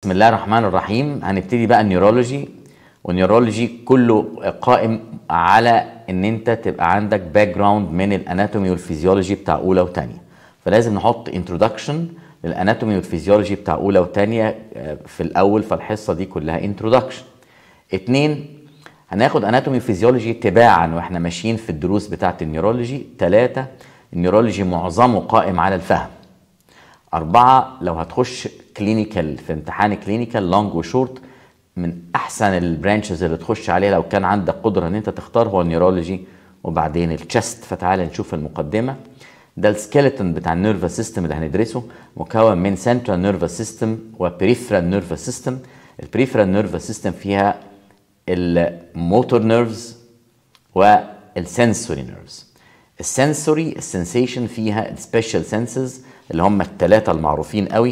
بسم الله الرحمن الرحيم هنبتدي بقى النيورولوجي والنيورولوجي كله قائم على ان انت تبقى عندك باك جراوند من الاناتومي والفيزيولوجي بتاع اولى وثانيه فلازم نحط انترودكشن للاناتومي والفيزيولوجي بتاع اولى وثانيه في الاول فالحصه دي كلها انترودكشن اتنين هناخد اناتومي وفيزيولوجي تباعا واحنا ماشيين في الدروس بتاعه النيورولوجي ثلاثه النيورولوجي معظمه قائم على الفهم أربعة لو هتخش كلينيكال في امتحان كلينيكال لونج وشورت من أحسن البرانشز اللي تخش عليها لو كان عندك قدرة إن أنت تختار هو النيورولوجي وبعدين التشست فتعالى نشوف المقدمة ده السكيلتون بتاع النيرفس سيستم اللي هندرسه مكون من سنترال نيرفس سيستم وبريفرال نيرفس سيستم البريفرال نيرفس سيستم فيها الموتور نيرفز والسنسوري نيرفز السنسوري السنسيشن فيها السبيشال سنسز اللي هم الثلاثة المعروفين قوي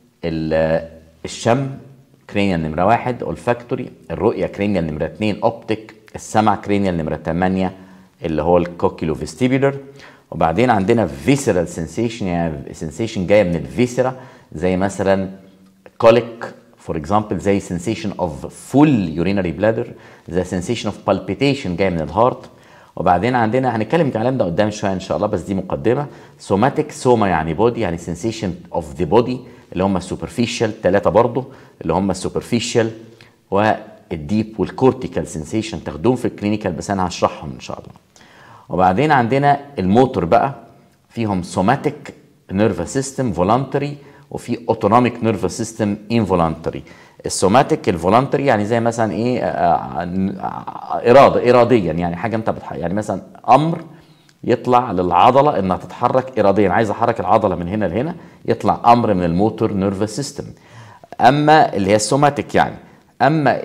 الشم كرينيال نمرة واحد olfactory الرؤية كرينيال نمرة اتنين اوبتيك السمع كرينيال نمرة تمانية اللي هو الكوكيلو فيستيبولر وبعدين عندنا فيسرال سنسيشن يعني سنسيشن جاية من الفيسرا زي مثلا كوليك فور اكزامبل زي سنسيشن اوف فول يورينري بلادر زي سنسيشن اوف بالبيتيشن جايه من الهارت وبعدين عندنا هنتكلم الكلام ده قدام شويه ان شاء الله بس دي مقدمه سوماتيك سوما يعني بودي يعني سنسيشن اوف ذا بودي اللي هم السوبرفيشال ثلاثه برضه اللي هم السوبرفيشال والديب والكورتيكال سنسيشن تاخدوهم في الكلينيكال بس انا هشرحهم ان شاء الله وبعدين عندنا الموتور بقى فيهم سوماتيك نيرفس سيستم فولانتري وفي اوتونوميك نيرفس سيستم انفولانتري السوماتيك الفولانتري يعني زي مثلا ايه اراده اراديا يعني حاجه انت بتح... يعني مثلا امر يطلع للعضله انها تتحرك اراديا عايز احرك العضله من هنا لهنا يطلع امر من الموتور نيرفس سيستم اما اللي هي السوماتيك يعني اما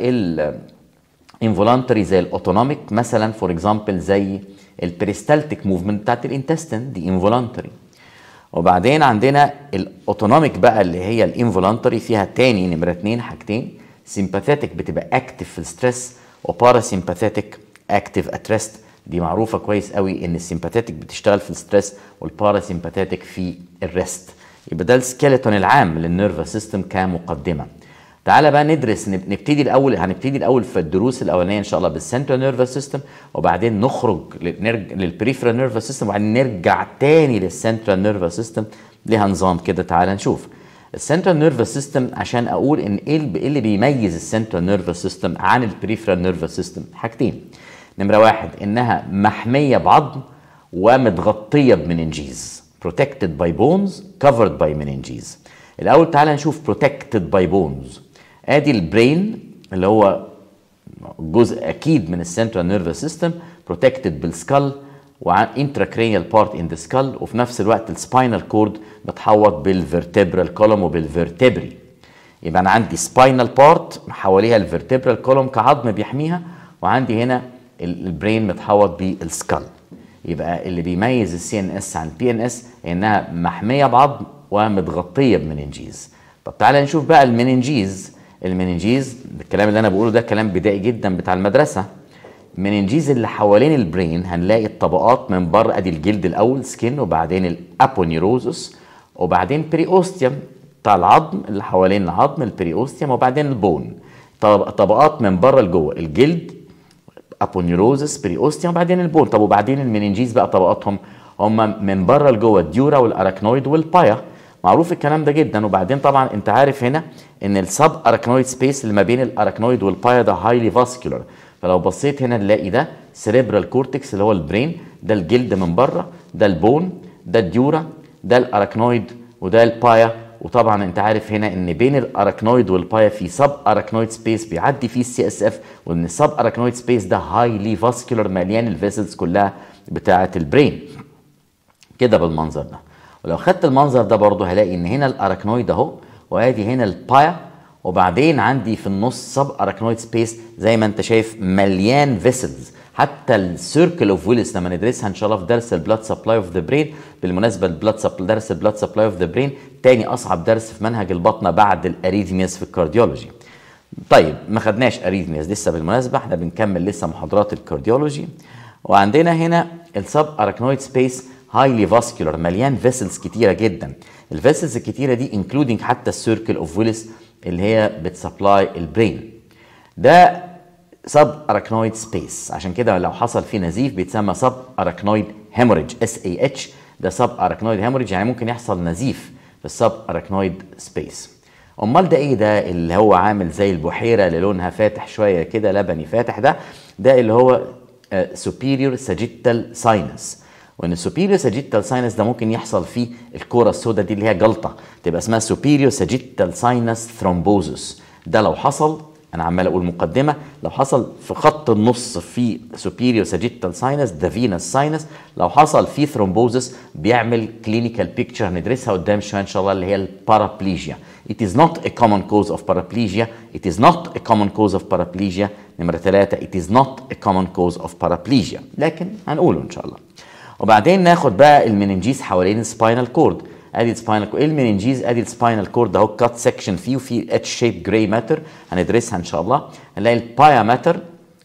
الانفولانتري زي الاوتونوميك مثلا فور اكزامبل زي البريستالتيك موفمنت بتاعت الانتستين دي انفولانتري وبعدين عندنا الاوتونوميك بقى اللي هي الانفولانتري فيها تاني نمره اتنين حاجتين سيمباثيتك بتبقى اكتف في الستريس وباراسيمباثيتك اكتف ات ريست دي معروفه كويس قوي ان السيمباثيتك بتشتغل في الستريس والباراسيمباثيتك في الريست يبقى ده السكيلتون العام للنيرفس سيستم كمقدمه تعالى بقى ندرس نبتدي الاول هنبتدي الاول في الدروس الاولانيه ان شاء الله بالسنترال نيرفس سيستم وبعدين نخرج للبريفرال نيرفس سيستم وبعدين نرجع تاني للسنترال نيرفس سيستم ليها نظام كده تعالى نشوف السنترال نيرفس سيستم عشان اقول ان ايه اللي بيميز السنترال نيرفس سيستم عن البريفرال نيرفس سيستم حاجتين نمره واحد انها محميه بعظم ومتغطيه بمننجيز protected by bones covered by meninges الاول تعالى نشوف protected by bones ادي البرين اللي هو جزء اكيد من السنترال نيرفس سيستم بروتكتد بالسكال وانتراكرينيال بارت ان ذا سكال وفي نفس الوقت السباينال كورد متحوط بالفرتبرال كولوم وبالفرتبري يبقى انا عندي سباينال بارت حواليها الفرتبرال كولوم كعظم بيحميها وعندي هنا البرين متحوط بالسكال يبقى اللي بيميز السي ان اس عن البي ان اس انها محميه بعظم ومتغطيه بمننجيز طب تعالى نشوف بقى المننجيز المننجيز الكلام اللي انا بقوله ده كلام بدائي جدا بتاع المدرسه المننجيز اللي حوالين البرين هنلاقي الطبقات من بره ادي الجلد الاول سكين وبعدين الابونيروزس وبعدين بريوستيوم بتاع العظم اللي حوالين العظم البريوستيوم وبعدين البون طبقات من بره لجوه الجلد ابونيروزس بريوستيوم وبعدين البون طب وبعدين المننجيز بقى طبقاتهم هم من بره لجوه الديورا والاراكنويد والبايا معروف الكلام ده جدا وبعدين طبعا انت عارف هنا ان السب اراكنويد سبيس اللي ما بين الاراكنويد والبايا ده هايلي فاسكولار فلو بصيت هنا نلاقي ده سيريبرال كورتكس اللي هو البرين ده الجلد من بره ده البون ده الديورا ده الاراكنويد وده البايا وطبعا انت عارف هنا ان بين الاراكنويد والبايا في سب اراكنويد سبيس بيعدي فيه السي اس اف وان السب اراكنويد سبيس ده هايلي فاسكولار مليان الفيسلز كلها بتاعه البرين كده بالمنظر ده ولو خدت المنظر ده برضه هلاقي ان هنا الاراكنويد اهو وادي هنا البايا وبعدين عندي في النص سب اراكنويد سبيس زي ما انت شايف مليان فيسلز حتى السيركل اوف ويلس لما ندرسها ان شاء الله في درس البلاد سبلاي اوف ذا برين بالمناسبه البلاد سبلاي درس البلاد سبلاي اوف ذا برين تاني اصعب درس في منهج البطنه بعد الاريثمياس في الكارديولوجي طيب ما خدناش اريثمياس لسه بالمناسبه احنا بنكمل لسه محاضرات الكارديولوجي وعندنا هنا السب اراكنويد سبيس هايلي فاسكولار مليان فيسلز كتيره جدا الفيسلز الكتيره دي انكلودنج حتى السيركل اوف ويلس اللي هي بتسبلاي البرين ده سب اراكنويد سبيس عشان كده لو حصل فيه نزيف بيتسمى سب اراكنويد هيموريج اس اي اتش ده سب اراكنويد هيموريج يعني ممكن يحصل نزيف في السب اراكنويد سبيس امال ده ايه ده اللي هو عامل زي البحيره اللي لونها فاتح شويه كده لبني فاتح ده ده اللي هو سوبيريور ساجيتال ساينس وان السوبيريور ساجيتال ساينس ده ممكن يحصل فيه الكوره السوداء دي اللي هي جلطه تبقى اسمها سوبيريور ساجيتال ساينس ثرومبوزس ده لو حصل انا عمال اقول مقدمه لو حصل في خط النص في سوبيريور ساجيتال ساينس ده فينس ساينس لو حصل في ثرومبوزس بيعمل كلينيكال بيكتشر هندرسها قدام شويه ان شاء الله اللي هي البارابليجيا It is not a common cause of paraplegia. It is not a common cause of paraplegia. نمرة ثلاثة it is not a common cause of paraplegia. لكن هنقوله إن شاء الله. وبعدين ناخد بقى المننجيز حوالين السباينال كورد. ادي السباينال كورد، ايه المننجيز؟ ادي السباينال كورد اهو كات سكشن فيه وفي اتش شيب جراي ماتر هندرسها ان شاء الله. هنلاقي البايا ماتر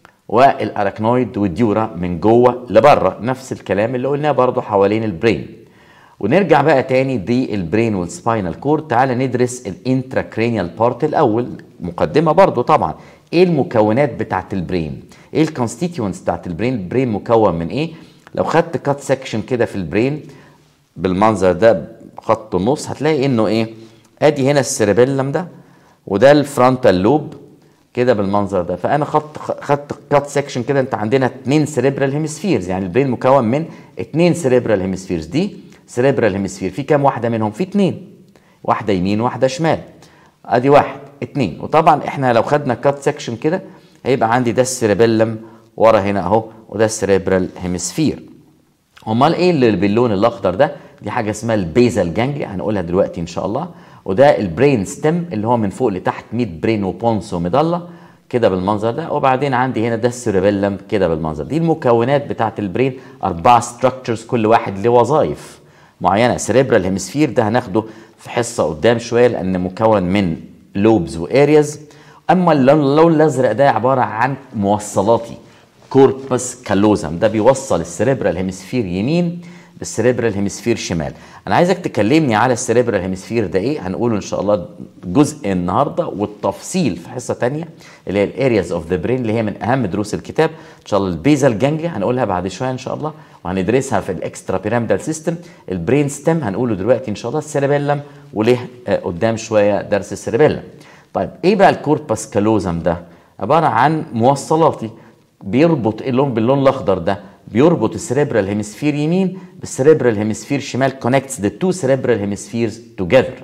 والاراكنويد والديورا من جوه لبره نفس الكلام اللي قلناه برضو حوالين البرين. ونرجع بقى تاني دي البرين والسباينال كورد تعال ندرس الانتراكرينيال بارت الاول مقدمه برضو طبعا ايه المكونات بتاعت البرين ايه الكونستيتيونتس بتاعت البرين البرين مكون من ايه لو خدت كات سكشن كده في البرين بالمنظر ده خط النص هتلاقي انه ايه ادي هنا السيربيلم ده وده الفرونتال لوب كده بالمنظر ده فانا خدت خدت كات سكشن كده انت عندنا اثنين سيريبرال هيمسفيرز يعني البرين مكون من اثنين سيريبرال هيمسفيرز دي سيريبرال هيمسفير في كام واحده منهم في اتنين واحده يمين واحده شمال ادي واحد اتنين وطبعا احنا لو خدنا كات سكشن كده هيبقى عندي ده السيربيلم ورا هنا اهو وده السيريبرال هيمسفير امال ايه اللي باللون الاخضر ده دي حاجه اسمها البيزال جانجلي هنقولها دلوقتي ان شاء الله وده البرين ستيم اللي هو من فوق لتحت ميد برين وبونس وميدالا كده بالمنظر ده وبعدين عندي هنا ده السيربيلم كده بالمنظر دي المكونات بتاعت البرين اربعه ستراكشرز كل واحد له وظائف معينه سيريبرال هيمسفير ده هناخده في حصه قدام شويه لان مكون من لوبز وارياز اما اللون الازرق ده عباره عن موصلاتي كوربس كالوزم ده بيوصل السيريبرال هيمسفير يمين بالسيريبرال هيمسفير شمال انا عايزك تكلمني على السيريبرال هيمسفير ده ايه هنقوله ان شاء الله جزء النهارده والتفصيل في حصه تانية اللي هي الارياز اوف ذا برين اللي هي من اهم دروس الكتاب ان شاء الله البيزال جانجليا هنقولها بعد شويه ان شاء الله وهندرسها في الاكسترا بيراميدال سيستم البرين ستيم هنقوله دلوقتي ان شاء الله السيربيلم وليه آه قدام شويه درس السيربيلم طيب ايه بقى الكوربس كالوزم ده عباره عن موصلاتي بيربط اللون باللون الاخضر ده بيربط السريبرال هيمسفير يمين بالسريبرال هيمسفير شمال كونكتس ذا تو سريبرال هيمسفيرز توجذر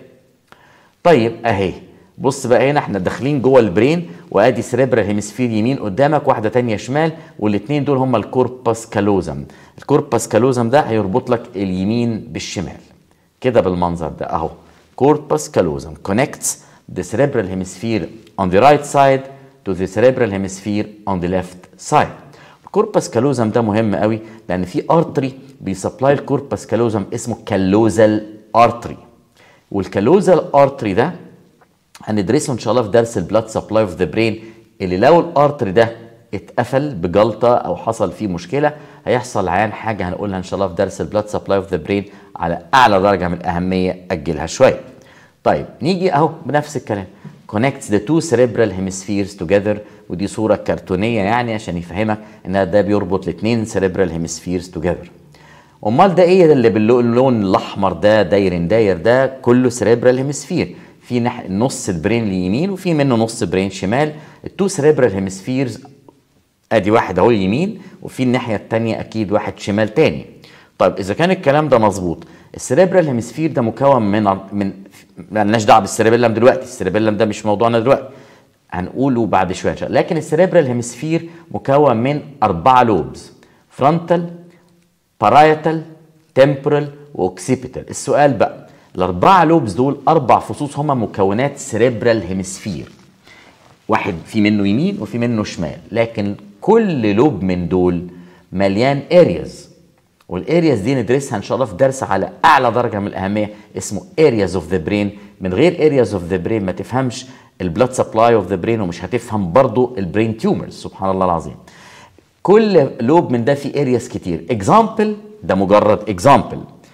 طيب اهي بص بقى هنا احنا داخلين جوه البرين وادي سريبرال هيمسفير يمين قدامك واحده تانية شمال والاثنين دول هم الكوربس كالوزم الكوربس كالوزم ده هيربط لك اليمين بالشمال كده بالمنظر ده اهو كوربس كالوزم connects the cerebral hemisphere on the right side to the cerebral hemisphere on the left side الكوربس كالوزم ده مهم قوي لان في ارتري بيسبلاي الكوربس كالوزم اسمه كالوزال ارتري والكالوزال ارتري ده هندرسه ان شاء الله في درس البلاد سبلاي اوف ذا برين اللي لو الارتري ده اتقفل بجلطه او حصل فيه مشكله هيحصل عيان حاجه هنقولها ان شاء الله في درس البلاد سبلاي اوف ذا برين على اعلى درجه من الاهميه اجلها شويه طيب نيجي اهو بنفس الكلام connects the two cerebral hemispheres together ودي صورة كرتونية يعني عشان يفهمك ان ده بيربط الاثنين cerebral hemispheres together امال ده ايه اللي باللون الاحمر ده داير داير ده كله cerebral hemisphere في نح... نص البرين اليمين وفي منه نص برين شمال التو cerebral hemispheres ادي واحد اهو يمين وفي الناحية التانية اكيد واحد شمال تاني طيب اذا كان الكلام ده مظبوط السريبرال هيمسفير ده مكون من من مالناش دعوه بالسريبيلم دلوقتي السريبيلم ده مش موضوعنا دلوقتي هنقوله بعد شويه لكن السريبرال هيمسفير مكون من اربعه لوبز فرونتال بارايتال تمبرال واوكسيبيتال السؤال بقى الاربعه لوبز دول اربع فصوص هما مكونات سريبرال هيمسفير واحد في منه يمين وفي منه شمال لكن كل لوب من دول مليان ارياز والارياز دي ندرسها ان شاء الله في درس على اعلى درجه من الاهميه اسمه ارياز اوف ذا برين من غير ارياز اوف ذا برين ما تفهمش البلاد سبلاي اوف ذا برين ومش هتفهم برضو البرين تيومرز سبحان الله العظيم كل لوب من ده فيه ارياز كتير اكزامبل ده مجرد اكزامبل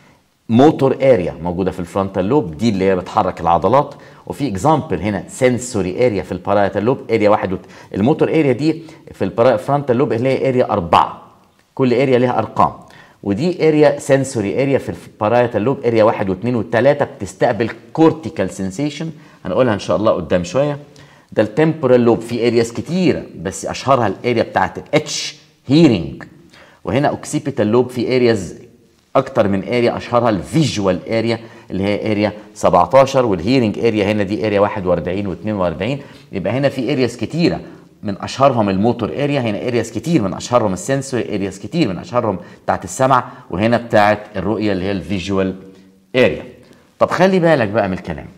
موتور اريا موجوده في الفرونتال لوب دي اللي هي بتحرك العضلات وفي اكزامبل هنا سنسوري اريا في البارايتال لوب اريا واحد وت... الموتور اريا دي في الفرونتال لوب اللي هي اريا أربعة كل اريا ليها ارقام ودي اريا سنسوري اريا في البارايتال لوب اريا واحد واثنين وثلاثة بتستقبل كورتيكال سنسيشن هنقولها ان شاء الله قدام شويه ده التمبورال لوب في ارياس كتيره بس اشهرها الاريا بتاعت الاتش هيرنج وهنا اوكسيبيتال لوب في ارياز اكتر من اريا اشهرها الفيجوال اريا اللي هي اريا 17 والهيرنج اريا هنا دي اريا 41 و42 يبقى هنا في ارياس كتيره من اشهرهم الموتور اريا هنا ارياس كتير من اشهرهم السنسوري ارياس كتير من اشهرهم بتاعت السمع وهنا بتاعت الرؤيه اللي هي الفيجوال اريا طب خلي بالك بقى من الكلام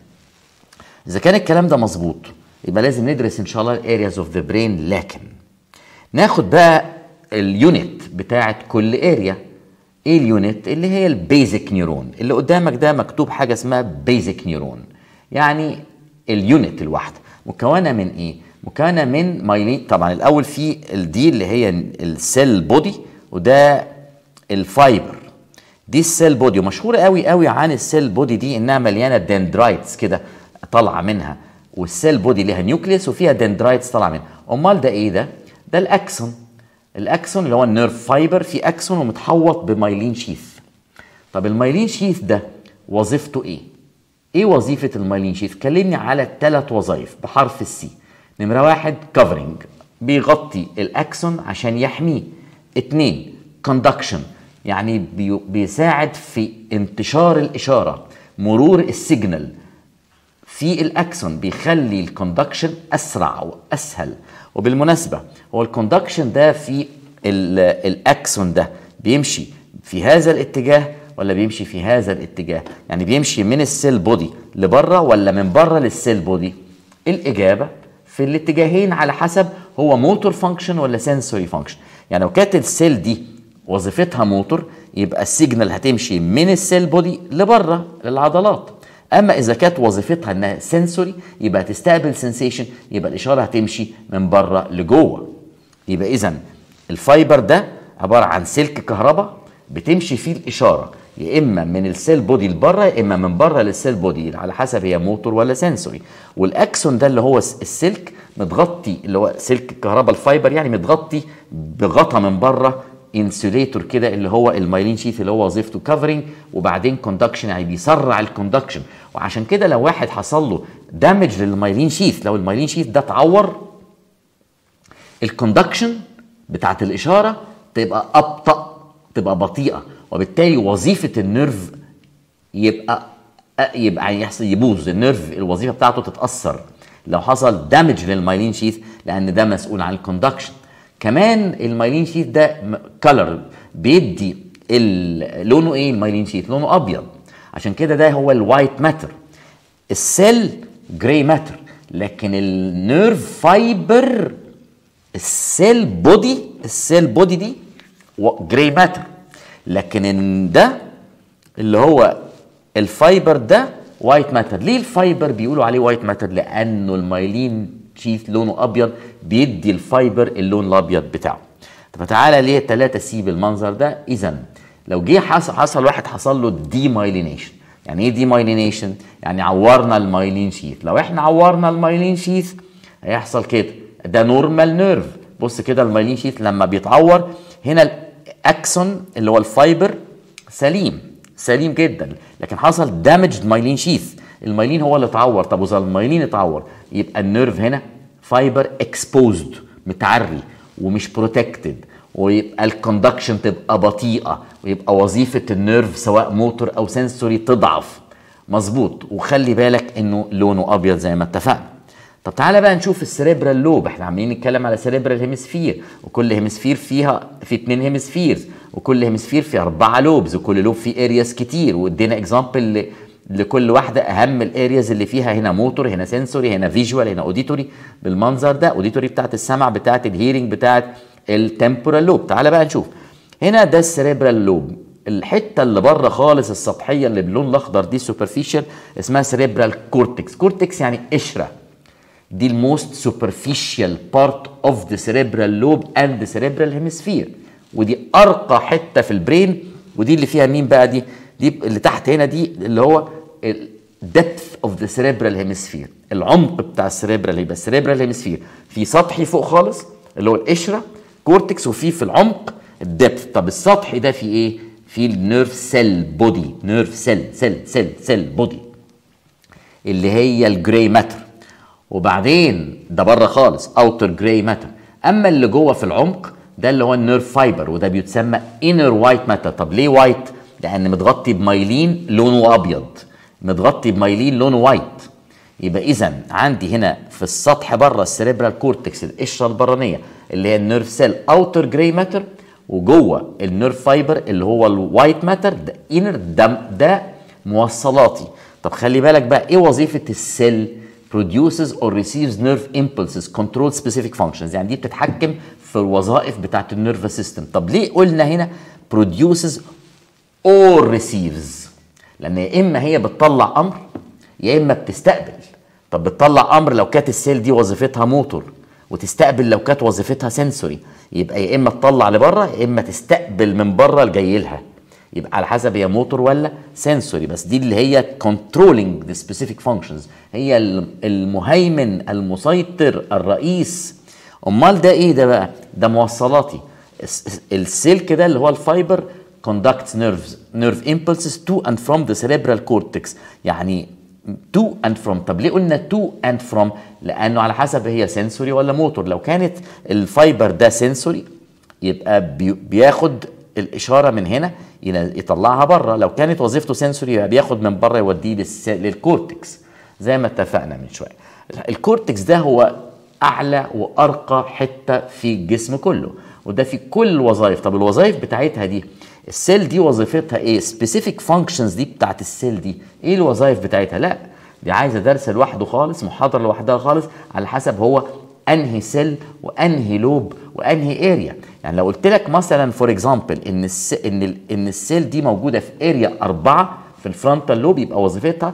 اذا كان الكلام ده مظبوط يبقى لازم ندرس ان شاء الله الارياز اوف ذا برين لكن ناخد بقى اليونت بتاعت كل اريا ايه اليونت اللي هي البيزك نيورون اللي قدامك ده مكتوب حاجه اسمها بيزك نيورون يعني اليونت الواحده مكونه من ايه مكونه من مايلين طبعا الاول في الدي اللي هي السيل بودي وده الفايبر دي السيل بودي ومشهوره قوي قوي عن السيل بودي دي انها مليانه دندرايتس كده طالعه منها والسيل بودي ليها نيوكليس وفيها دندرايتس طالعه منها امال ده ايه ده ده الاكسون الاكسون اللي هو النيرف فايبر في اكسون ومتحوط بمايلين شيث طب المايلين شيث ده وظيفته ايه ايه وظيفه المايلين شيث كلمني على ثلاث وظائف بحرف السي نمره واحد كفرنج بيغطي الاكسون عشان يحميه اتنين كوندكشن يعني بي بيساعد في انتشار الاشاره مرور السيجنال في الاكسون بيخلي الكوندكشن اسرع واسهل وبالمناسبه هو الكوندكشن ده في الاكسون ده بيمشي في هذا الاتجاه ولا بيمشي في هذا الاتجاه يعني بيمشي من السيل بودي لبره ولا من بره للسيل بودي الاجابه في الاتجاهين على حسب هو موتور فانكشن ولا سنسوري فانكشن يعني لو كانت السيل دي وظيفتها موتور يبقى السيجنال هتمشي من السيل بودي لبره للعضلات اما اذا كانت وظيفتها انها سنسوري يبقى تستقبل سنسيشن يبقى الاشاره هتمشي من بره لجوه يبقى اذا الفايبر ده عباره عن سلك كهرباء بتمشي فيه الاشاره يا اما من السيل بودي لبره يا اما من بره للسيل بودي على حسب هي موتور ولا سنسوري والاكسون ده اللي هو السلك متغطي اللي هو سلك الكهرباء الفايبر يعني متغطي بغطا من بره انسوليتور كده اللي هو المايلين شيث اللي هو وظيفته كفرنج وبعدين كوندكشن يعني بيسرع الكوندكشن وعشان كده لو واحد حصل له دامج للمايلين شيث لو المايلين شيث ده اتعور الكوندكشن بتاعت الاشاره تبقى ابطا تبقى بطيئه وبالتالي وظيفه النيرف يبقى يبقى يحصل يبوظ النيرف الوظيفه بتاعته تتاثر لو حصل دامج للمايلين شيث لان ده مسؤول عن الكوندكشن كمان المايلين شيث ده كلر بيدي لونه ايه المايلين شيث لونه ابيض عشان كده ده هو الوايت ماتر السيل جراي ماتر لكن النيرف فايبر السيل بودي السيل بودي دي جراي ماتر لكن ده اللي هو الفايبر ده وايت ماتر ليه الفايبر بيقولوا عليه وايت ماتر لانه المايلين شيث لونه ابيض بيدي الفايبر اللون الابيض بتاعه طب تعالى ليه 3 سي بالمنظر ده اذا لو جه حصل, حصل واحد حصل له دي مايلينيشن يعني ايه دي مايلينيشن يعني عورنا المايلين شيث لو احنا عورنا المايلين شيث هيحصل كده ده نورمال نيرف بص كده المايلين شيث لما بيتعور هنا الاكسون اللي هو الفايبر سليم سليم جدا لكن حصل دامج مايلين شيث المايلين هو اللي اتعور طب واذا المايلين اتعور يبقى النيرف هنا فايبر اكسبوزد متعري ومش بروتكتد ويبقى الكوندكشن تبقى بطيئه ويبقى وظيفه النيرف سواء موتور او سنسوري تضعف مظبوط وخلي بالك انه لونه ابيض زي ما اتفقنا طب تعالى بقى نشوف السريبرال لوب احنا عاملين نتكلم على سريبرال هيمسفير وكل هيمسفير فيها في اتنين هيمسفيرز وكل هيمسفير فيه اربعه لوبز وكل لوب فيه ارياس كتير وادينا اكزامبل لكل واحده اهم الارياز اللي فيها هنا موتور هنا سنسوري هنا فيجوال هنا اوديتوري بالمنظر ده اوديتوري بتاعت السمع بتاعت الهيرنج بتاعت التمبورال لوب تعالى بقى نشوف هنا ده السريبرال لوب الحته اللي بره خالص السطحيه اللي باللون الاخضر دي سوبرفيشال اسمها سريبرال كورتكس كورتكس يعني قشره دي الموست سوبرفيشال بارت اوف ذا سريبرال لوب اند ذا سريبرال هيمسفير ودي ارقى حته في البرين ودي اللي فيها مين بقى دي دي اللي تحت هنا دي اللي هو depth of the cerebral hemisphere العمق بتاع السريبرال يبقى السريبرال هيمسفير في سطحي فوق خالص اللي هو القشره كورتكس وفي في العمق الدبث طب السطحي ده في ايه في النيرف سيل بودي نيرف سيل سيل سيل سيل بودي اللي هي الجراي ماتر وبعدين ده بره خالص اوتر جراي ماتر اما اللي جوه في العمق ده اللي هو النيرف فايبر وده بيتسمى انر وايت ماتر طب ليه وايت لان متغطي بمايلين لونه ابيض متغطي بمايلين لونه وايت يبقى اذا عندي هنا في السطح بره السريبرال كورتكس القشره البرانيه اللي هي النيرف سيل اوتر جراي ماتر وجوه النيرف فايبر اللي هو الوايت ماتر ده انر ده, ده موصلاتي طب خلي بالك بقى ايه وظيفه السيل produces or receives nerve impulses control specific functions يعني دي بتتحكم في الوظائف بتاعت النيرف سيستم طب ليه قلنا هنا produces or receives لان يا اما هي بتطلع امر يا اما بتستقبل طب بتطلع امر لو كانت السيل دي وظيفتها موتور وتستقبل لو كانت وظيفتها سنسوري يبقى يا اما تطلع لبره يا اما تستقبل من بره الجاي لها يبقى على حسب هي موتور ولا سنسوري بس دي اللي هي controlling the specific functions هي المهيمن المسيطر الرئيس امال ده ايه ده بقى ده موصلاتي السلك ده اللي هو الفايبر conducts nerves nerve impulses to and from the cerebral cortex يعني to and from طب ليه قلنا to and from لانه على حسب هي سنسوري ولا موتور لو كانت الفايبر ده سنسوري يبقى بياخد الاشاره من هنا يطلعها بره لو كانت وظيفته سنسوري يبقى بياخد من بره يوديه للكورتكس زي ما اتفقنا من شويه الكورتكس ده هو اعلى وارقى حته في الجسم كله وده في كل الوظائف طب الوظائف بتاعتها دي السيل دي وظيفتها ايه سبيسيفيك فانكشنز دي بتاعت السيل دي ايه الوظائف بتاعتها لا دي عايزه درس لوحده خالص محاضره لوحدها خالص على حسب هو انهي سيل وانهي لوب وانهي اريا يعني لو قلت لك مثلا فور اكزامبل ان الس... ان ال... ان السيل دي موجوده في اريا أربعة في الفرونتال لوب يبقى وظيفتها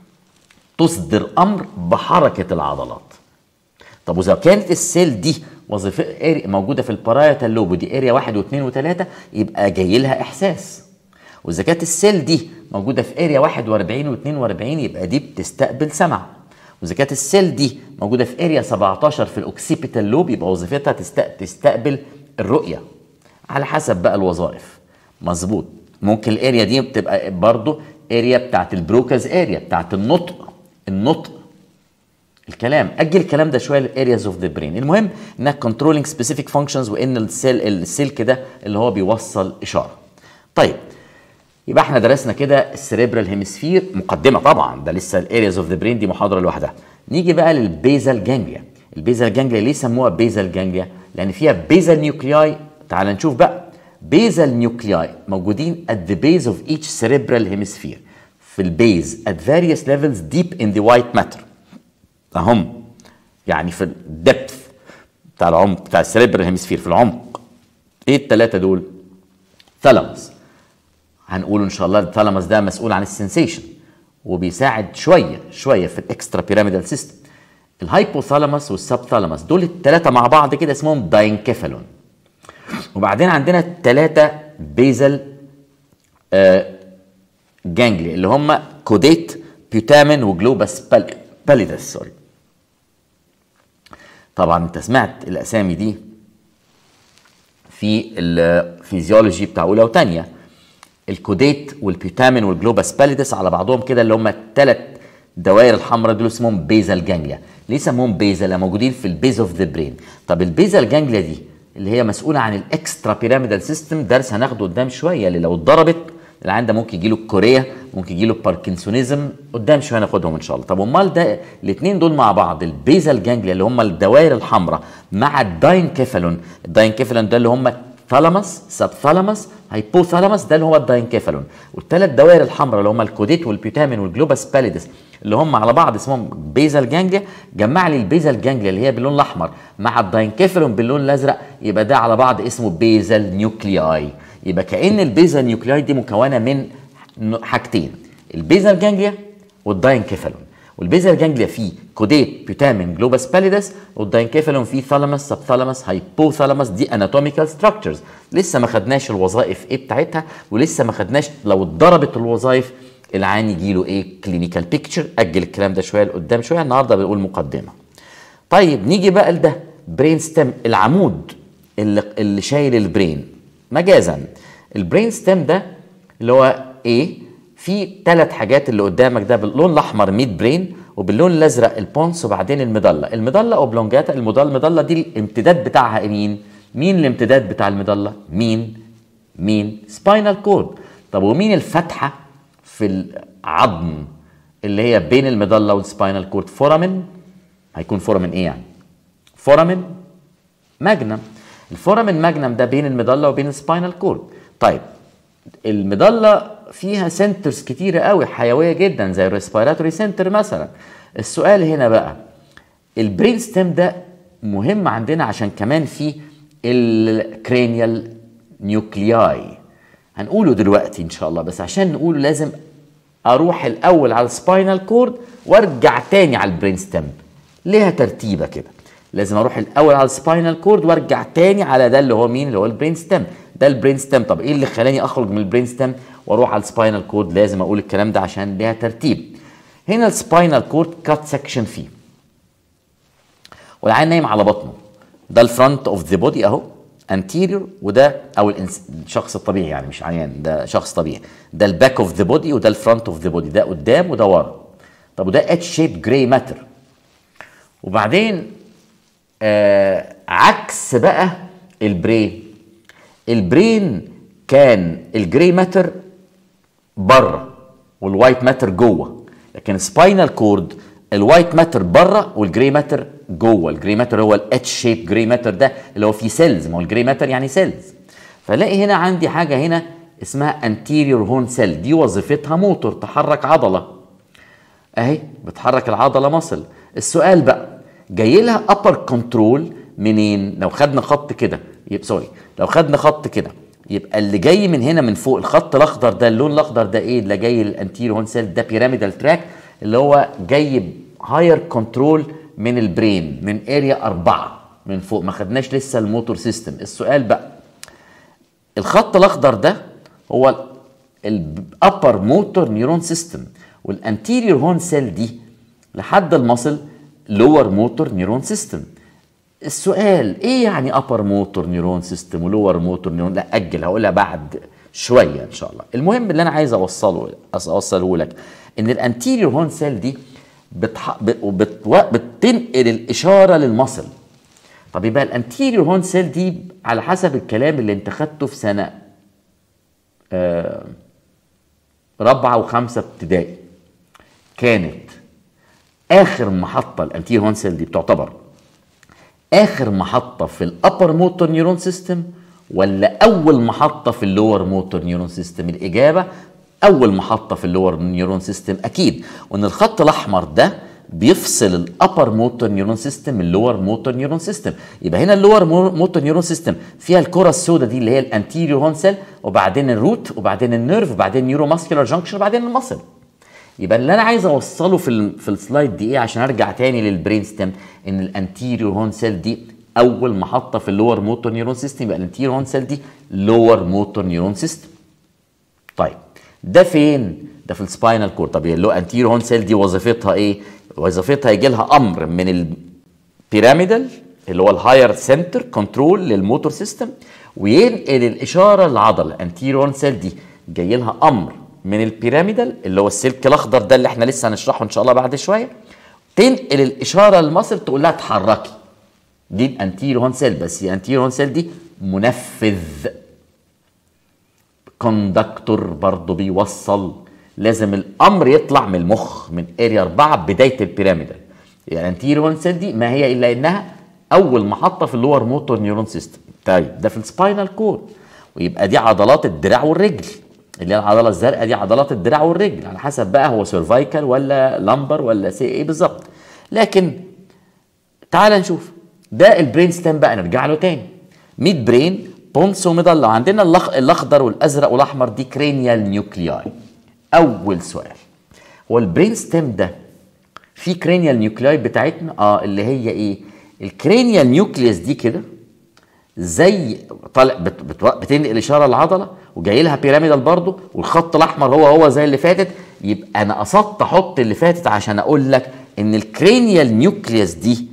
تصدر امر بحركه العضلات طب واذا كانت السيل دي وظيفه موجوده في البارايتال لوب ودي اريا واحد واثنين وثلاثه يبقى جاي لها احساس واذا كانت السيل دي موجوده في اريا 41 و42 يبقى دي بتستقبل سمع واذا كانت السيل دي موجوده في اريا 17 في الاوكسيبيتال لوب يبقى وظيفتها تستقبل الرؤيه على حسب بقى الوظائف مظبوط ممكن الاريا دي بتبقى برضو اريا بتاعت البروكاز اريا بتاعت النطق النطق الكلام اجل الكلام ده شويه للارياز اوف ذا برين المهم انها كنترولينج سبيسيفيك فانكشنز وان السيل السلك ده اللي هو بيوصل اشاره طيب يبقى احنا درسنا كده السريبرال هيمسفير مقدمه طبعا ده لسه الارياز اوف ذا برين دي محاضره لوحدها نيجي بقى للبيزال جانجليا البيزال جانجليا ليه سموها بيزال جانجليا لان فيها بيزال نيوكلياي تعال نشوف بقى بيزال نيوكلياي موجودين at the base of each cerebral hemisphere في البيز at various levels deep in the white matter اهم يعني في الدبث بتاع العمق بتاع السريبرال هيمسفير في العمق ايه الثلاثه دول ثالاموس هنقول ان شاء الله الثالاموس ده مسؤول عن السنسيشن وبيساعد شويه شويه في الاكسترا بيراميدال سيستم الهايبوثالاموس والسبثالاموس دول الثلاثه مع بعض كده اسمهم داينكيفالون وبعدين عندنا الثلاثه بيزل آه جانجلي اللي هم كوديت بيوتامين وجلوباس باليدس سوري طبعا انت سمعت الاسامي دي في الفيزيولوجي بتاع اولى وثانيه الكوديت والبيوتامين والجلوباس باليدس على بعضهم كده اللي هم الثلاث دوائر الحمراء دول اسمهم بيزال جانجليا ليه سموهم بيزال موجودين في البيز اوف ذا برين طب البيزال جانجليا دي اللي هي مسؤوله عن الاكسترا بيراميدال سيستم درس هناخده قدام شويه اللي لو اتضربت العيان ده ممكن يجي له الكوريا ممكن يجي له باركنسونيزم قدام شويه هناخدهم ان شاء الله طب امال ده الاثنين دول مع بعض البيزال جانجليا اللي هم الدوائر الحمراء مع الداينكيفالون الداينكيفالون ده اللي هم ثالاموس سبثالاموس هايبوثالاموس ده اللي هو الداينكيفالون والثلاث دوائر الحمراء اللي هم الكوديت والبيوتامين والجلوباس باليدس اللي هم على بعض اسمهم بيزال جانجليا جمع لي البيزال جانجليا اللي هي باللون الاحمر مع الداينكيفالون باللون الازرق يبقى ده على بعض اسمه بيزال نيوكلياي يبقى كأن البيزال نيوكلياي دي مكونه من حاجتين البيزال جانجليا والداينكيفالون والبيزال جانجليا فيه كوديت بيوتامين جلوباس باليدس والداينكيفالون فيه ثالاموس سبثالاموس هايبوثالاموس دي اناتوميكال ستراكشرز لسه ما خدناش الوظائف ايه بتاعتها ولسه ما خدناش لو اتضربت الوظائف العين يجي له ايه كلينيكال بيكتشر اجل الكلام ده شويه لقدام شويه النهارده بنقول مقدمه طيب نيجي بقى لده برين ستيم العمود اللي, اللي شايل البرين مجازا البرين ستيم ده اللي هو ايه في ثلاث حاجات اللي قدامك ده باللون الاحمر ميد برين وباللون الازرق البونس وبعدين المضله المضله اوبلونجاتا المضله المضله دي الامتداد بتاعها مين مين الامتداد بتاع المضله مين مين سباينال كورد طب ومين الفتحه في العظم اللي هي بين المضله والسباينال كورد فورامين هيكون فورامين ايه يعني فورامين ماجنم الفورامين ماجنم ده بين المضله وبين السباينال كورد طيب المضله فيها سنترز كتيره قوي حيويه جدا زي الريسبيراتوري سنتر مثلا السؤال هنا بقى البرين ستيم ده مهم عندنا عشان كمان في الكرينيال نيوكلياي هنقوله دلوقتي ان شاء الله بس عشان نقوله لازم اروح الاول على السباينال كورد وارجع تاني على البرين ستيم ليها ترتيبه كده لازم اروح الاول على السباينال كورد وارجع تاني على ده اللي هو مين اللي هو البرين ستيم ده البرين ستيم طب ايه اللي خلاني اخرج من البرين ستيم واروح على السباينال كورد لازم اقول الكلام ده عشان ليها ترتيب هنا السباينال كورد كات سكشن فيه والعين نايم على بطنه ده الفرونت اوف ذا بودي اهو انتيريور وده او الإنس... الشخص الطبيعي يعني مش عيان ده شخص طبيعي ده الباك اوف ذا بودي وده الفرونت اوف ذا بودي ده قدام وده ورا طب وده اتش شيب جراي ماتر وبعدين آه عكس بقى البرين البرين كان الجراي ماتر بره والوايت ماتر جوه لكن سباينال كورد الوايت ماتر بره والجراي ماتر جوه الجراي ماتر هو الاتش شيب جراي ماتر ده اللي هو فيه سيلز ما هو الجراي ماتر يعني سيلز فلاقي هنا عندي حاجه هنا اسمها انتيريور هون سيل دي وظيفتها موتور تحرك عضله اهي بتحرك العضله مصل السؤال بقى جاي لها ابر كنترول منين لو خدنا خط كده يبقى سوري لو خدنا خط كده يبقى اللي جاي من هنا من فوق الخط الاخضر ده اللون الاخضر ده ايه اللي جاي الانتيريور هون سيل ده بيراميدال تراك اللي هو جاي هاير كنترول من البرين من اريا أربعة من فوق ما خدناش لسه الموتور سيستم السؤال بقى الخط الأخضر ده هو الابر موتور نيورون سيستم والانتيريور هون سيل دي لحد المصل لور موتور نيورون سيستم السؤال ايه يعني ابر موتور نيورون سيستم ولور موتور نيورون لا اجل هقولها بعد شويه ان شاء الله المهم اللي انا عايز اوصله اوصله لك ان الانتيريور هون سيل دي بتح... بت... بتنقل الاشاره للمصل طب يبقى الانتيريور هون سيل دي على حسب الكلام اللي انت خدته في سنه آه رابعه وخمسه ابتدائي كانت اخر محطه الانتيريور هون سيل دي بتعتبر اخر محطه في الابر موتور نيورون سيستم ولا اول محطه في اللور موتور نيورون سيستم الاجابه اول محطه في اللور نيورون سيستم اكيد وان الخط الاحمر ده بيفصل الابر موتور نيورون سيستم من اللور موتور نيورون سيستم يبقى هنا اللور موتور نيورون سيستم فيها الكره السوداء دي اللي هي الانتيريور هون سيل وبعدين الروت وبعدين النيرف وبعدين نيورو ماسكولار جانكشن وبعدين المصل يبقى اللي انا عايز اوصله في ال في السلايد دي ايه عشان ارجع تاني للبرين ستيم ان الانتيريور هون سيل دي اول محطه في اللور موتور نيورون سيستم يبقى الانتيريور هون سيل دي لور موتور نيورون سيستم طيب ده فين ده في السباينال كورد طب اللي هو انتيريور هون سيل دي وظيفتها ايه وظيفتها يجي لها امر من البيراميدال اللي هو الهاير سنتر كنترول للموتور سيستم وينقل الاشاره للعضله الانتيريور هون سيل دي جاي لها امر من البيراميدال اللي هو السلك الاخضر ده اللي احنا لسه هنشرحه ان شاء الله بعد شويه تنقل الاشاره للمصل تقول لها اتحركي دي الانتيريور هون سيل بس الانتيريور هون سيل دي منفذ كوندكتور برضه بيوصل لازم الامر يطلع من المخ من اريا 4 بدايه البيراميدال يعني الانتيريور هون سيل دي ما هي الا انها اول محطه في اللور موتور نيورون سيستم طيب ده في السباينال كورد ويبقى دي عضلات الدراع والرجل اللي هي العضله الزرقاء دي عضلات الدراع والرجل على حسب بقى هو سيرفايكال ولا لامبر ولا سي ايه بالظبط لكن تعال نشوف ده البرين ستام بقى نرجع له تاني ميد برين بونس ومضله عندنا الاخضر والازرق والاحمر دي كرينيال نيوكلياي اول سؤال هو البرين ستام ده في كرينيال نيوكلاي بتاعتنا اه اللي هي ايه الكرينيال نيوكليوس دي كده زي طالع بت بت بتنقل اشاره العضله وجاي لها بيراميدال برضه والخط الاحمر هو هو زي اللي فاتت يبقى انا قصدت احط اللي فاتت عشان اقول لك ان الكرينيال نيوكليوس دي